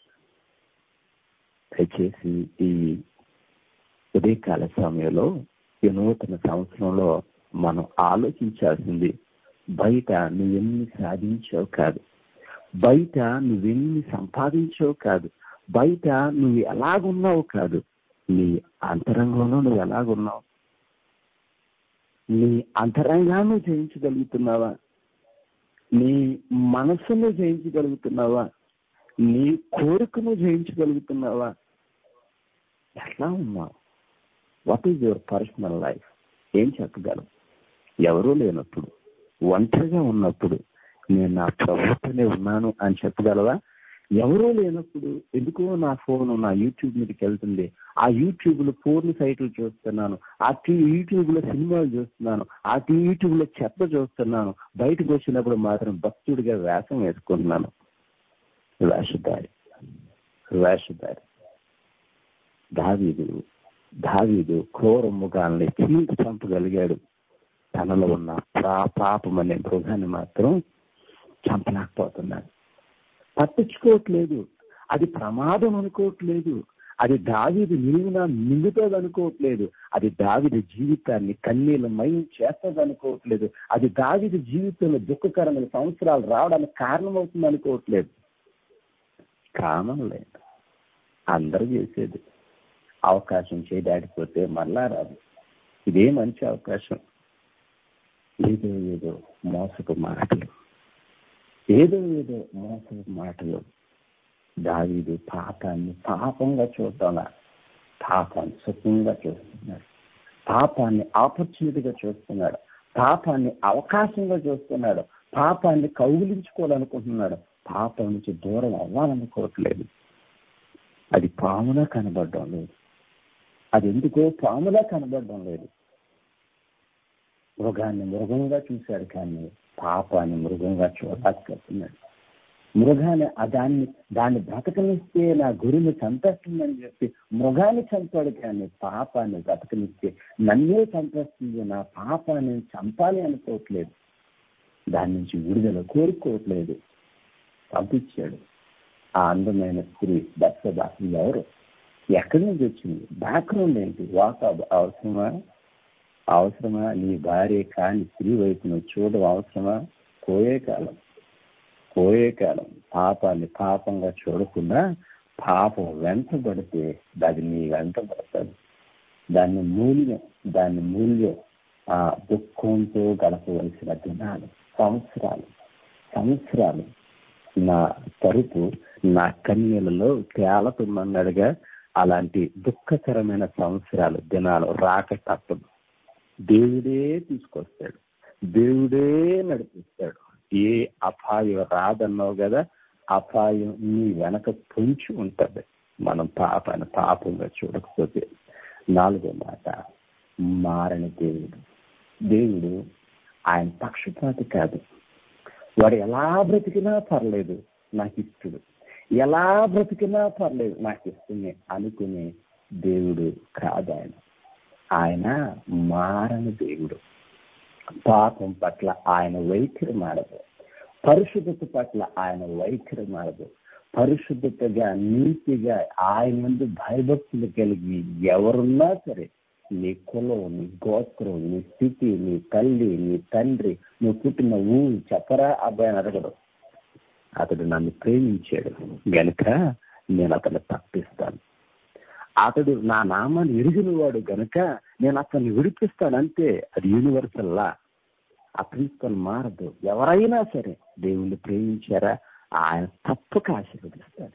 దయచేసి ఈ ఉదయకాల సమయంలో ఈ నూతన సంవత్సరంలో మనం ఆలోచించాల్సింది బయట నువ్వెన్ని సాధించావు కాదు బయట నువ్వెన్ని సంపాదించావు కాదు బయట నువ్వు ఎలాగున్నావు కాదు నీ అంతరంగంలో నువ్వు ఎలాగున్నావు నీ అంతరంగాన్ని జయించగలుగుతున్నావా నీ మనసును జయించగలుగుతున్నావా నీ కోరికను జయించగలుగుతున్నావా ఎట్లా ఉన్నావు what is your personal life ఏం చెప్పగలవు ఎవరూ లేనప్పుడు ఒంటరిగా ఉన్నప్పుడు నేను నా ప్రభుత్వనే ఉన్నాను అని చెప్పగలవా ఎవరూ లేనప్పుడు ఎందుకో నా ఫోన్ నా యూట్యూబ్ మీదకి వెళ్తుంది ఆ యూట్యూబ్ లో ఫోన్ సైట్లు చూస్తున్నాను ఆ యూట్యూబ్ లో సినిమాలు చూస్తున్నాను ఆ యూట్యూబ్ లో చెత్త చూస్తున్నాను బయటకు వచ్చినప్పుడు మాత్రం భక్తుడిగా వేషం వేసుకుంటున్నాను వేషధారి వేషధారి దావీదు దావీదు క్రూర ముఖాలని చీల్చి చంపగలిగాడు తనలో ఉన్న ప్రా పాపం అనే మృగాన్ని మాత్రం చంపలేకపోతున్నాడు పట్టించుకోవట్లేదు అది ప్రమాదం అనుకోవట్లేదు అది దావిది నిలువున మింగుతుంది అనుకోవట్లేదు అది దావిది జీవితాన్ని కన్నీళ్ళమయం చేస్తుంది అనుకోవట్లేదు అది దావిది జీవితంలో దుఃఖకరమైన సంవత్సరాలు రావడానికి కారణమవుతుంది అనుకోవట్లేదు కారణం లేదు అందరూ చేసేది అవకాశం చేయడాకపోతే మళ్ళా రాదు ఇదే మంచి అవకాశం ఏదో ఏదో మోసపు మాటలు ఏదో ఏదో మోసపు మాటలు దావీదు పాపాన్ని పాపంగా చూడాల పాపాన్ని సుఖంగా చూస్తున్నాడు పాపాన్ని ఆపర్చునిటీగా చూస్తున్నాడు పాపాన్ని అవకాశంగా చూస్తున్నాడు పాపాన్ని కౌగిలించుకోవాలనుకుంటున్నాడు పాపం నుంచి దూరం అవ్వాలనుకోవట్లేదు అది పాములా కనబడడం లేదు అది ఎందుకో పాములా కనబడడం లేదు మృగాన్ని మృగంగా చూశాడు కానీ పాపాన్ని మృగంగా చూడలేకపోతున్నాడు మృగాన్ని ఆ దాన్ని దాన్ని బ్రతకనిస్తే నా గురిని చంపేస్తుందని చెప్పి మృగాన్ని చంపాడు కానీ పాపాన్ని బ్రతకనిస్తే నన్నే చంపేస్తుంది నా పాపాన్ని చంపాలి అనుకోవట్లేదు దాని నుంచి విడుదల కోరుకోవట్లేదు పంపించాడు ఆ అందమైన స్త్రీ దర్శద ఎవరు ఎక్కడి నుంచి వచ్చింది బ్యాక్గ్రౌండ్ ఏంటి వాక అవసరమా అవసరమా నీ భార్య కాని స్త్రీ వైపు నువ్వు చూడడం అవసరమా పోయే కాలం పోయే కాలం పాపాన్ని పాపంగా చూడకుండా పాపం వెంటబడితే అది నీ వెంటబడతాడు దాన్ని మూల్యం దాన్ని మూల్యం ఆ దుఃఖంతో గడపవలసిన దినాలు సంవత్సరాలు సంవత్సరాలు నా తరుపు నా కన్యలలో తేలతుందన్నాడుగా అలాంటి దుఃఖకరమైన సంవత్సరాలు దినాలు రాక తప్పదు దేవుడే తీసుకొస్తాడు దేవుడే నడిపిస్తాడు ఏ అపాయం రాదన్నావు కదా అపాయం నీ వెనక పొంచి ఉంటది మనం పాపాన్ని పాపంగా చూడకపోతే నాలుగో మాట మారని దేవుడు దేవుడు ఆయన పక్షపాతి కాదు వాడు ఎలా బ్రతికినా పర్లేదు నాకు ఇష్టడు ఎలా బ్రతికినా పర్లేదు నాకు ఇష్టమే అనుకునే దేవుడు కాదు ఆయన ఆయన మారని దేవుడు పాపం పట్ల ఆయన వైఖరి మారదు పరిశుద్ధత పట్ల ఆయన వైఖరి మారదు పరిశుద్ధతగా నీతిగా ఆయన ముందు భయభక్తులు కలిగి ఎవరున్నా సరే నీ కులం నీ గోత్రం నీ స్థితి నీ తల్లి నీ తండ్రి నువ్వు పుట్టిన ఊరు చెప్పరా అబ్బాయి అని అడగడు అతడు నన్ను ప్రేమించాడు గనుక నేను అతన్ని తప్పిస్తాను అతడు నా నామాన్ని ఎరిగిన వాడు గనుక నేను అతన్ని విడిపిస్తాను అంతే అది యూనివర్సల్లా ఆ ప్రిన్సిపల్ మారదు ఎవరైనా సరే దేవుణ్ణి ప్రేమించారా ఆయన తప్పక ఆశీర్వదిస్తాడు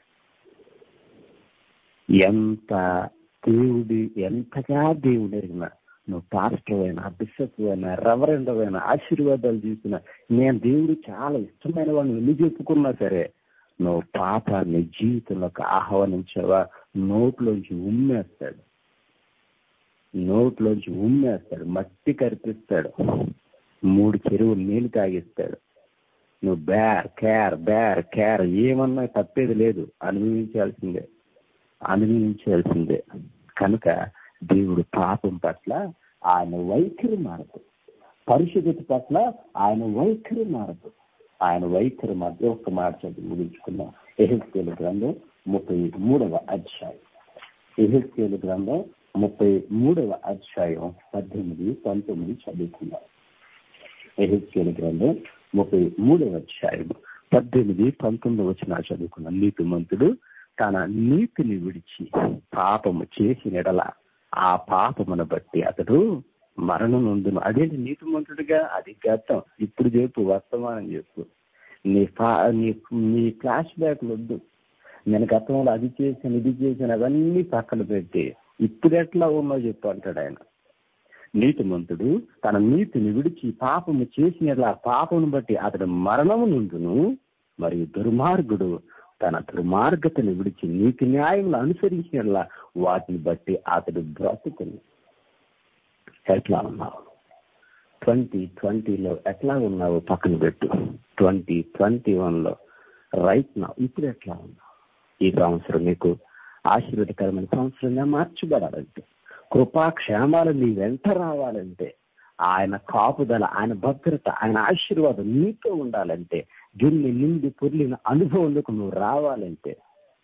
ఎంత దేవుడి ఎంతగా దేవుడు ఎరిగినా నువ్వు పాస్టర్ అయినా బిషప్ అయినా రెవరెండ్ అయినా ఆశీర్వాదాలు చూసినా నేను దేవుడు చాలా ఇష్టమైన వాడిని ఎన్ని చెప్పుకున్నా సరే నువ్వు పాపాన్ని జీవితంలోకి ఆహ్వానించావా నోట్లోంచి ఉమ్మేస్తాడు నోట్లోంచి ఉమ్మేస్తాడు మట్టి కరిపిస్తాడు మూడు చెరువులు నీళ్లు తాగిస్తాడు నువ్వు బేర్ కేర్ బేర్ కేర్ ఏమన్నా తప్పేది లేదు అనుభవించాల్సిందే అనుభవించాల్సిందే కనుక దేవుడు పాపం పట్ల ఆయన వైఖరి మారదు పరిశుద్ధత పట్ల ఆయన వైఖరి మారదు ఆయన వైఖరి మధ్య ఒక మాట చదివి ముగించుకున్నాం ఎహెస్కేలు గ్రంథం ముప్పై మూడవ అధ్యాయం ఎహెస్కేలు గ్రంథం ముప్పై మూడవ అధ్యాయం పద్దెనిమిది పంతొమ్మిది చదువుకున్నాం ఎహెస్కేలు గ్రంథం ముప్పై మూడవ అధ్యాయం పద్దెనిమిది పంతొమ్మిది వచ్చిన చదువుకున్నాం నీతి మంతుడు తన నీతిని విడిచి పాపము చేసిన ఎడల ఆ పాపమును బట్టి అతడు మరణం నుండును అదేంటి నీతిమంతుడిగా అది గతం ఇప్పుడు చెప్పు వర్తమానం చెప్పు నీ ఫా నీ నీ ఫ్లాష్ బ్యాక్ వద్దు నేను గతంలో అది చేశాను ఇది చేశాను అవన్నీ పక్కన పెట్టి ఇప్పుడు ఎట్లా ఉన్నో చెప్పు అంటాడు ఆయన నీతిమంతుడు తన నీతిని విడిచి పాపము చేసిన పాపమును బట్టి అతడు మరణము నుండును మరియు దుర్మార్గుడు తన దుర్మార్గతను విడిచి నీతి న్యాయములు అనుసరించిన వాటిని బట్టి అతడు బ్రతుకుని ఎట్లా ఉన్నావు ట్వంటీ ట్వంటీలో ఎట్లా ఉన్నావు పక్కన పెట్టు ట్వంటీ ట్వంటీ వన్లో రైట్ నా ఇప్పుడు ఎట్లా ఉన్నావు ఈ సంవత్సరం నీకు ఆశీర్వదకరమైన సంవత్సరంగా మార్చబడాలంటే కృపాక్షేమాలు నీ వెంట రావాలంటే ఆయన కాపుదల ఆయన భద్రత ఆయన ఆశీర్వాదం నీతో ఉండాలంటే గిన్నె నిండి పొర్లిన అనుభవంలోకి నువ్వు రావాలంటే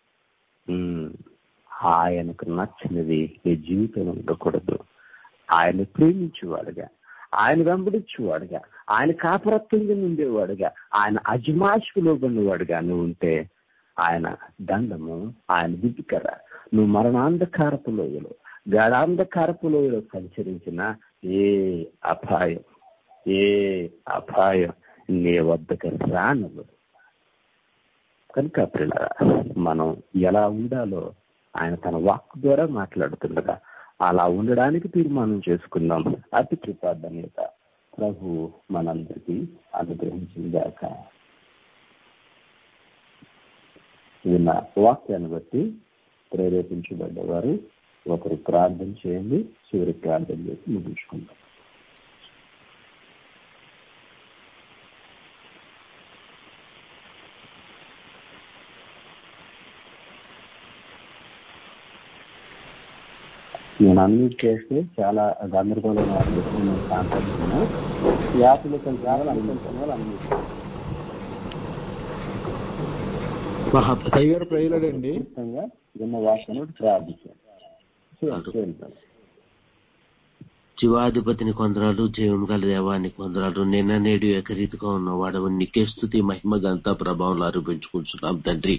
ఆయనకు నచ్చినది నీ జీవితంలో ఉండకూడదు ఆయన ప్రేమించేవాడుగా ఆయన వెంబడించేవాడుగా ఆయన కాపరత్వంగా ఉండేవాడుగా ఆయన అజమాషులో ఉన్నవాడుగా నువ్వు ఉంటే ఆయన దండము ఆయన దిద్దుకర నువ్వు మరణాంధకారపు లోయలో గాఢాంధకారపు లోయలో సంచరించిన ఏ అపాయం ఏ అపాయం నీ వద్దకు రానవ్వదు కనుక పిల్లరా మనం ఎలా ఉండాలో ఆయన తన వాక్ ద్వారా మాట్లాడుతుండగా అలా ఉండడానికి తీర్మానం చేసుకుందాం అతి కృపాధన్యత ప్రభు మనందరికీ అనుగ్రహించిందాక విన్న వాక్యాన్ని బట్టి ప్రేరేపించబడ్డవారు ఒకరు ప్రార్థన చేయండి చివరి ప్రార్థన చేసి ముగించుకుందాం నేను అన్మ్యూట్ చేస్తే చాలా గందరగోళం కాంటాక్ట్ యాప్లో కొంచెం అనుకుంటున్న వాళ్ళు అన్మ్యూట్ టైగర్ ప్రజలండి ఖచ్చితంగా విన్న వాక్యను ప్రార్థించాను చూడండి జీవాధిపతిని కొందరాలు జీవం గల దేవానికి కొందరాలు నిన్న నేడు ఏకరీతిగా ఉన్నవాడు నీకే స్థుతి మహిమ గంతా ప్రభావం ఆరోపించుకుంటున్నాం తండ్రి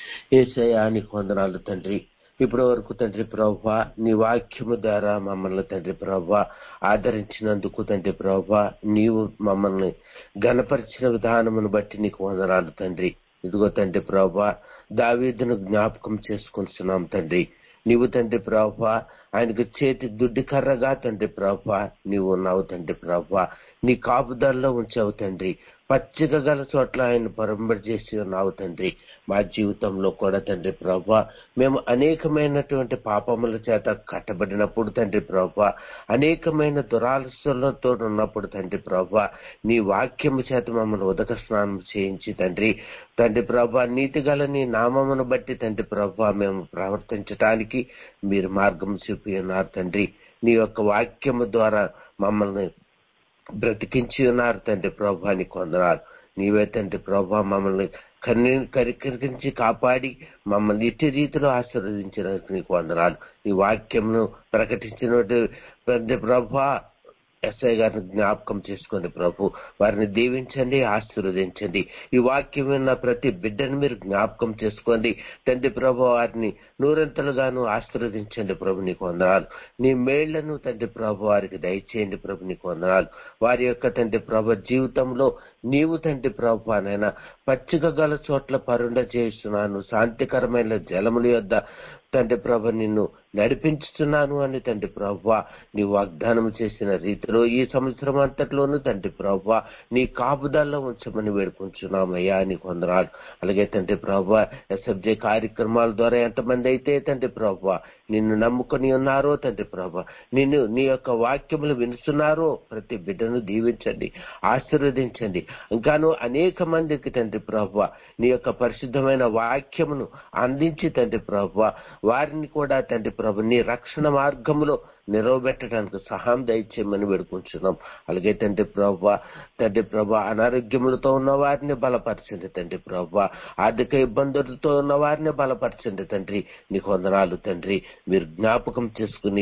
ఏసయానికి కొందరాలు తండ్రి ఇప్పటి వరకు తండ్రి ప్రభా నీ వాక్యము ద్వారా మమ్మల్ని తండ్రి ప్రభా ఆదరించినందుకు తండ్రి ప్రభా నీవు మమ్మల్ని గణపరిచిన విధానమును బట్టి నీకు వందనాలు తండ్రి ఇదిగో తండ్రి ప్రభా దావీదును జ్ఞాపకం చేసుకుంటున్నాం తండ్రి నీవు తండ్రి ప్రభా ఆయనకు చేతి దుడ్డి కర్రగా తండ్రి ప్రభా నీవు ఉన్నావు తండ్రి ప్రభా నీ కాపుదల్లో ఉంచావు తండ్రి పచ్చిక గల చోట్ల ఆయన పరంబడి చేసి ఉన్నావు తండ్రి మా జీవితంలో కూడా తండ్రి ప్రభా మేము అనేకమైనటువంటి పాపముల చేత కట్టబడినప్పుడు తండ్రి ప్రభా అనేకమైన దురాలస్యలతో ఉన్నప్పుడు తండ్రి ప్రభా నీ వాక్యము చేత మమ్మల్ని ఉదక స్నానం చేయించి తండ్రి తండ్రి ప్రభా నీతి గల నీ నామమును బట్టి తండ్రి ప్రభా మేము ప్రవర్తించటానికి మీరు మార్గం చూపి ఉన్నారు తండ్రి నీ యొక్క వాక్యము ద్వారా మమ్మల్ని బ్రతికించి ఉన్నారు తండ్రి ప్రభా నీ కొందనాలు నీవే తండ్రి ప్రభా మమ్మల్ని కన్ని కరికరించి కాపాడి మమ్మల్ని ఇట్టి రీతిలో ఆశీర్వదించినందుకు నీకు వందనాలు ఈ వాక్యంను ప్రకటించిన తండ్రి ప్రభా ఎస్ఐ గారిని జ్ఞాపకం చేసుకోండి ప్రభు వారిని దీవించండి ఆశీర్వదించండి ఈ వాక్యం విన్న ప్రతి బిడ్డను మీరు జ్ఞాపకం చేసుకోండి తండ్రి ప్రభు వారిని నూరంతలుగాను ఆశీర్వదించండి ప్రభు నీకు వందనాలు నీ మేళ్లను తండ్రి ప్రభు వారికి దయచేయండి ప్రభు నీకు వందనాలు వారి యొక్క తండ్రి ప్రభు జీవితంలో నీవు తండ్రి ప్రభు నైనా పచ్చిక గల చోట్ల పరుండ చేస్తున్నాను శాంతికరమైన జలముల యొద్ద తండ్రి ప్రభ నిన్ను నడిపించుతున్నాను అని తండ్రి ప్రభ నీ వాగ్దానం చేసిన రీతిలో ఈ సంవత్సరం అంతట్లోనూ తండ్రి ప్రభ నీ కాపుదల్లో ఉంచమని వేడుకుంటున్నామయ్యా నీ కొందరాలు అలాగే తండ్రి ప్రభ ఎస్ఎఫ్జే కార్యక్రమాల ద్వారా ఎంతమంది అయితే తండ్రి ప్రభ నిన్ను నమ్ముకొని ఉన్నారో తండ్రి ప్రభ నిన్ను నీ యొక్క వాక్యములు వినుస్తున్నారో ప్రతి బిడ్డను దీవించండి ఆశీర్వదించండి ఇంకాను అనేక మందికి తండ్రి ప్రభ నీ యొక్క పరిశుద్ధమైన వాక్యమును అందించి తండ్రి ప్రభ వారిని కూడా తండ్రి ప్రభు నీ రక్షణ మార్గంలో నిలవబెట్టడానికి సహాయం దయచేయమని వేడుకుంటున్నాం అలాగే తండ్రి ప్రభా తండ్రి ప్రభా అనారోగ్యములతో ఉన్న వారిని బలపరచండి తండ్రి ప్రభా ఆర్థిక ఇబ్బందులతో ఉన్న వారిని బలపరచండి తండ్రి నీకు వందనాలు తండ్రి మీరు జ్ఞాపకం చేసుకుని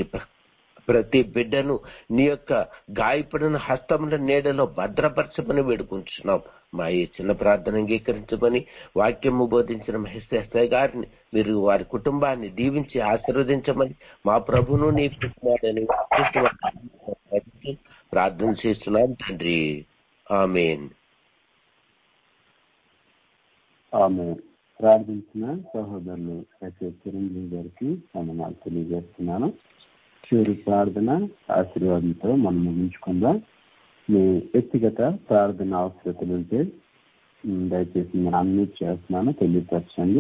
ప్రతి బిడ్డను నీ యొక్క గాయపడిన హస్తముల నీడలో భద్రపరచమని వేడుకుంటున్నాం మా ఈ చిన్న ప్రార్థన అంగీకరించమని వాక్యము బోధించిన మహేశ్వర గారిని మీరు వారి కుటుంబాన్ని దీవించి ఆశీర్వదించమని మా ప్రభును నీ కుటుంబాన్ని ప్రార్థన చేస్తున్నాం తండ్రి ఆమెన్ ఆమె ప్రార్థించిన సహోదరులు ఎస్ఏ చిరంజీవి గారికి వందనాలు తెలియజేస్తున్నాను చివరి ప్రార్థన ఆశీర్వాదంతో మనం ముగించుకుందాం మీ వ్యక్తిగత ప్రార్థన అవసరతలు ఉంటే దయచేసి నేను అన్మ్యూట్ చేస్తున్నాను తెలియపరచండి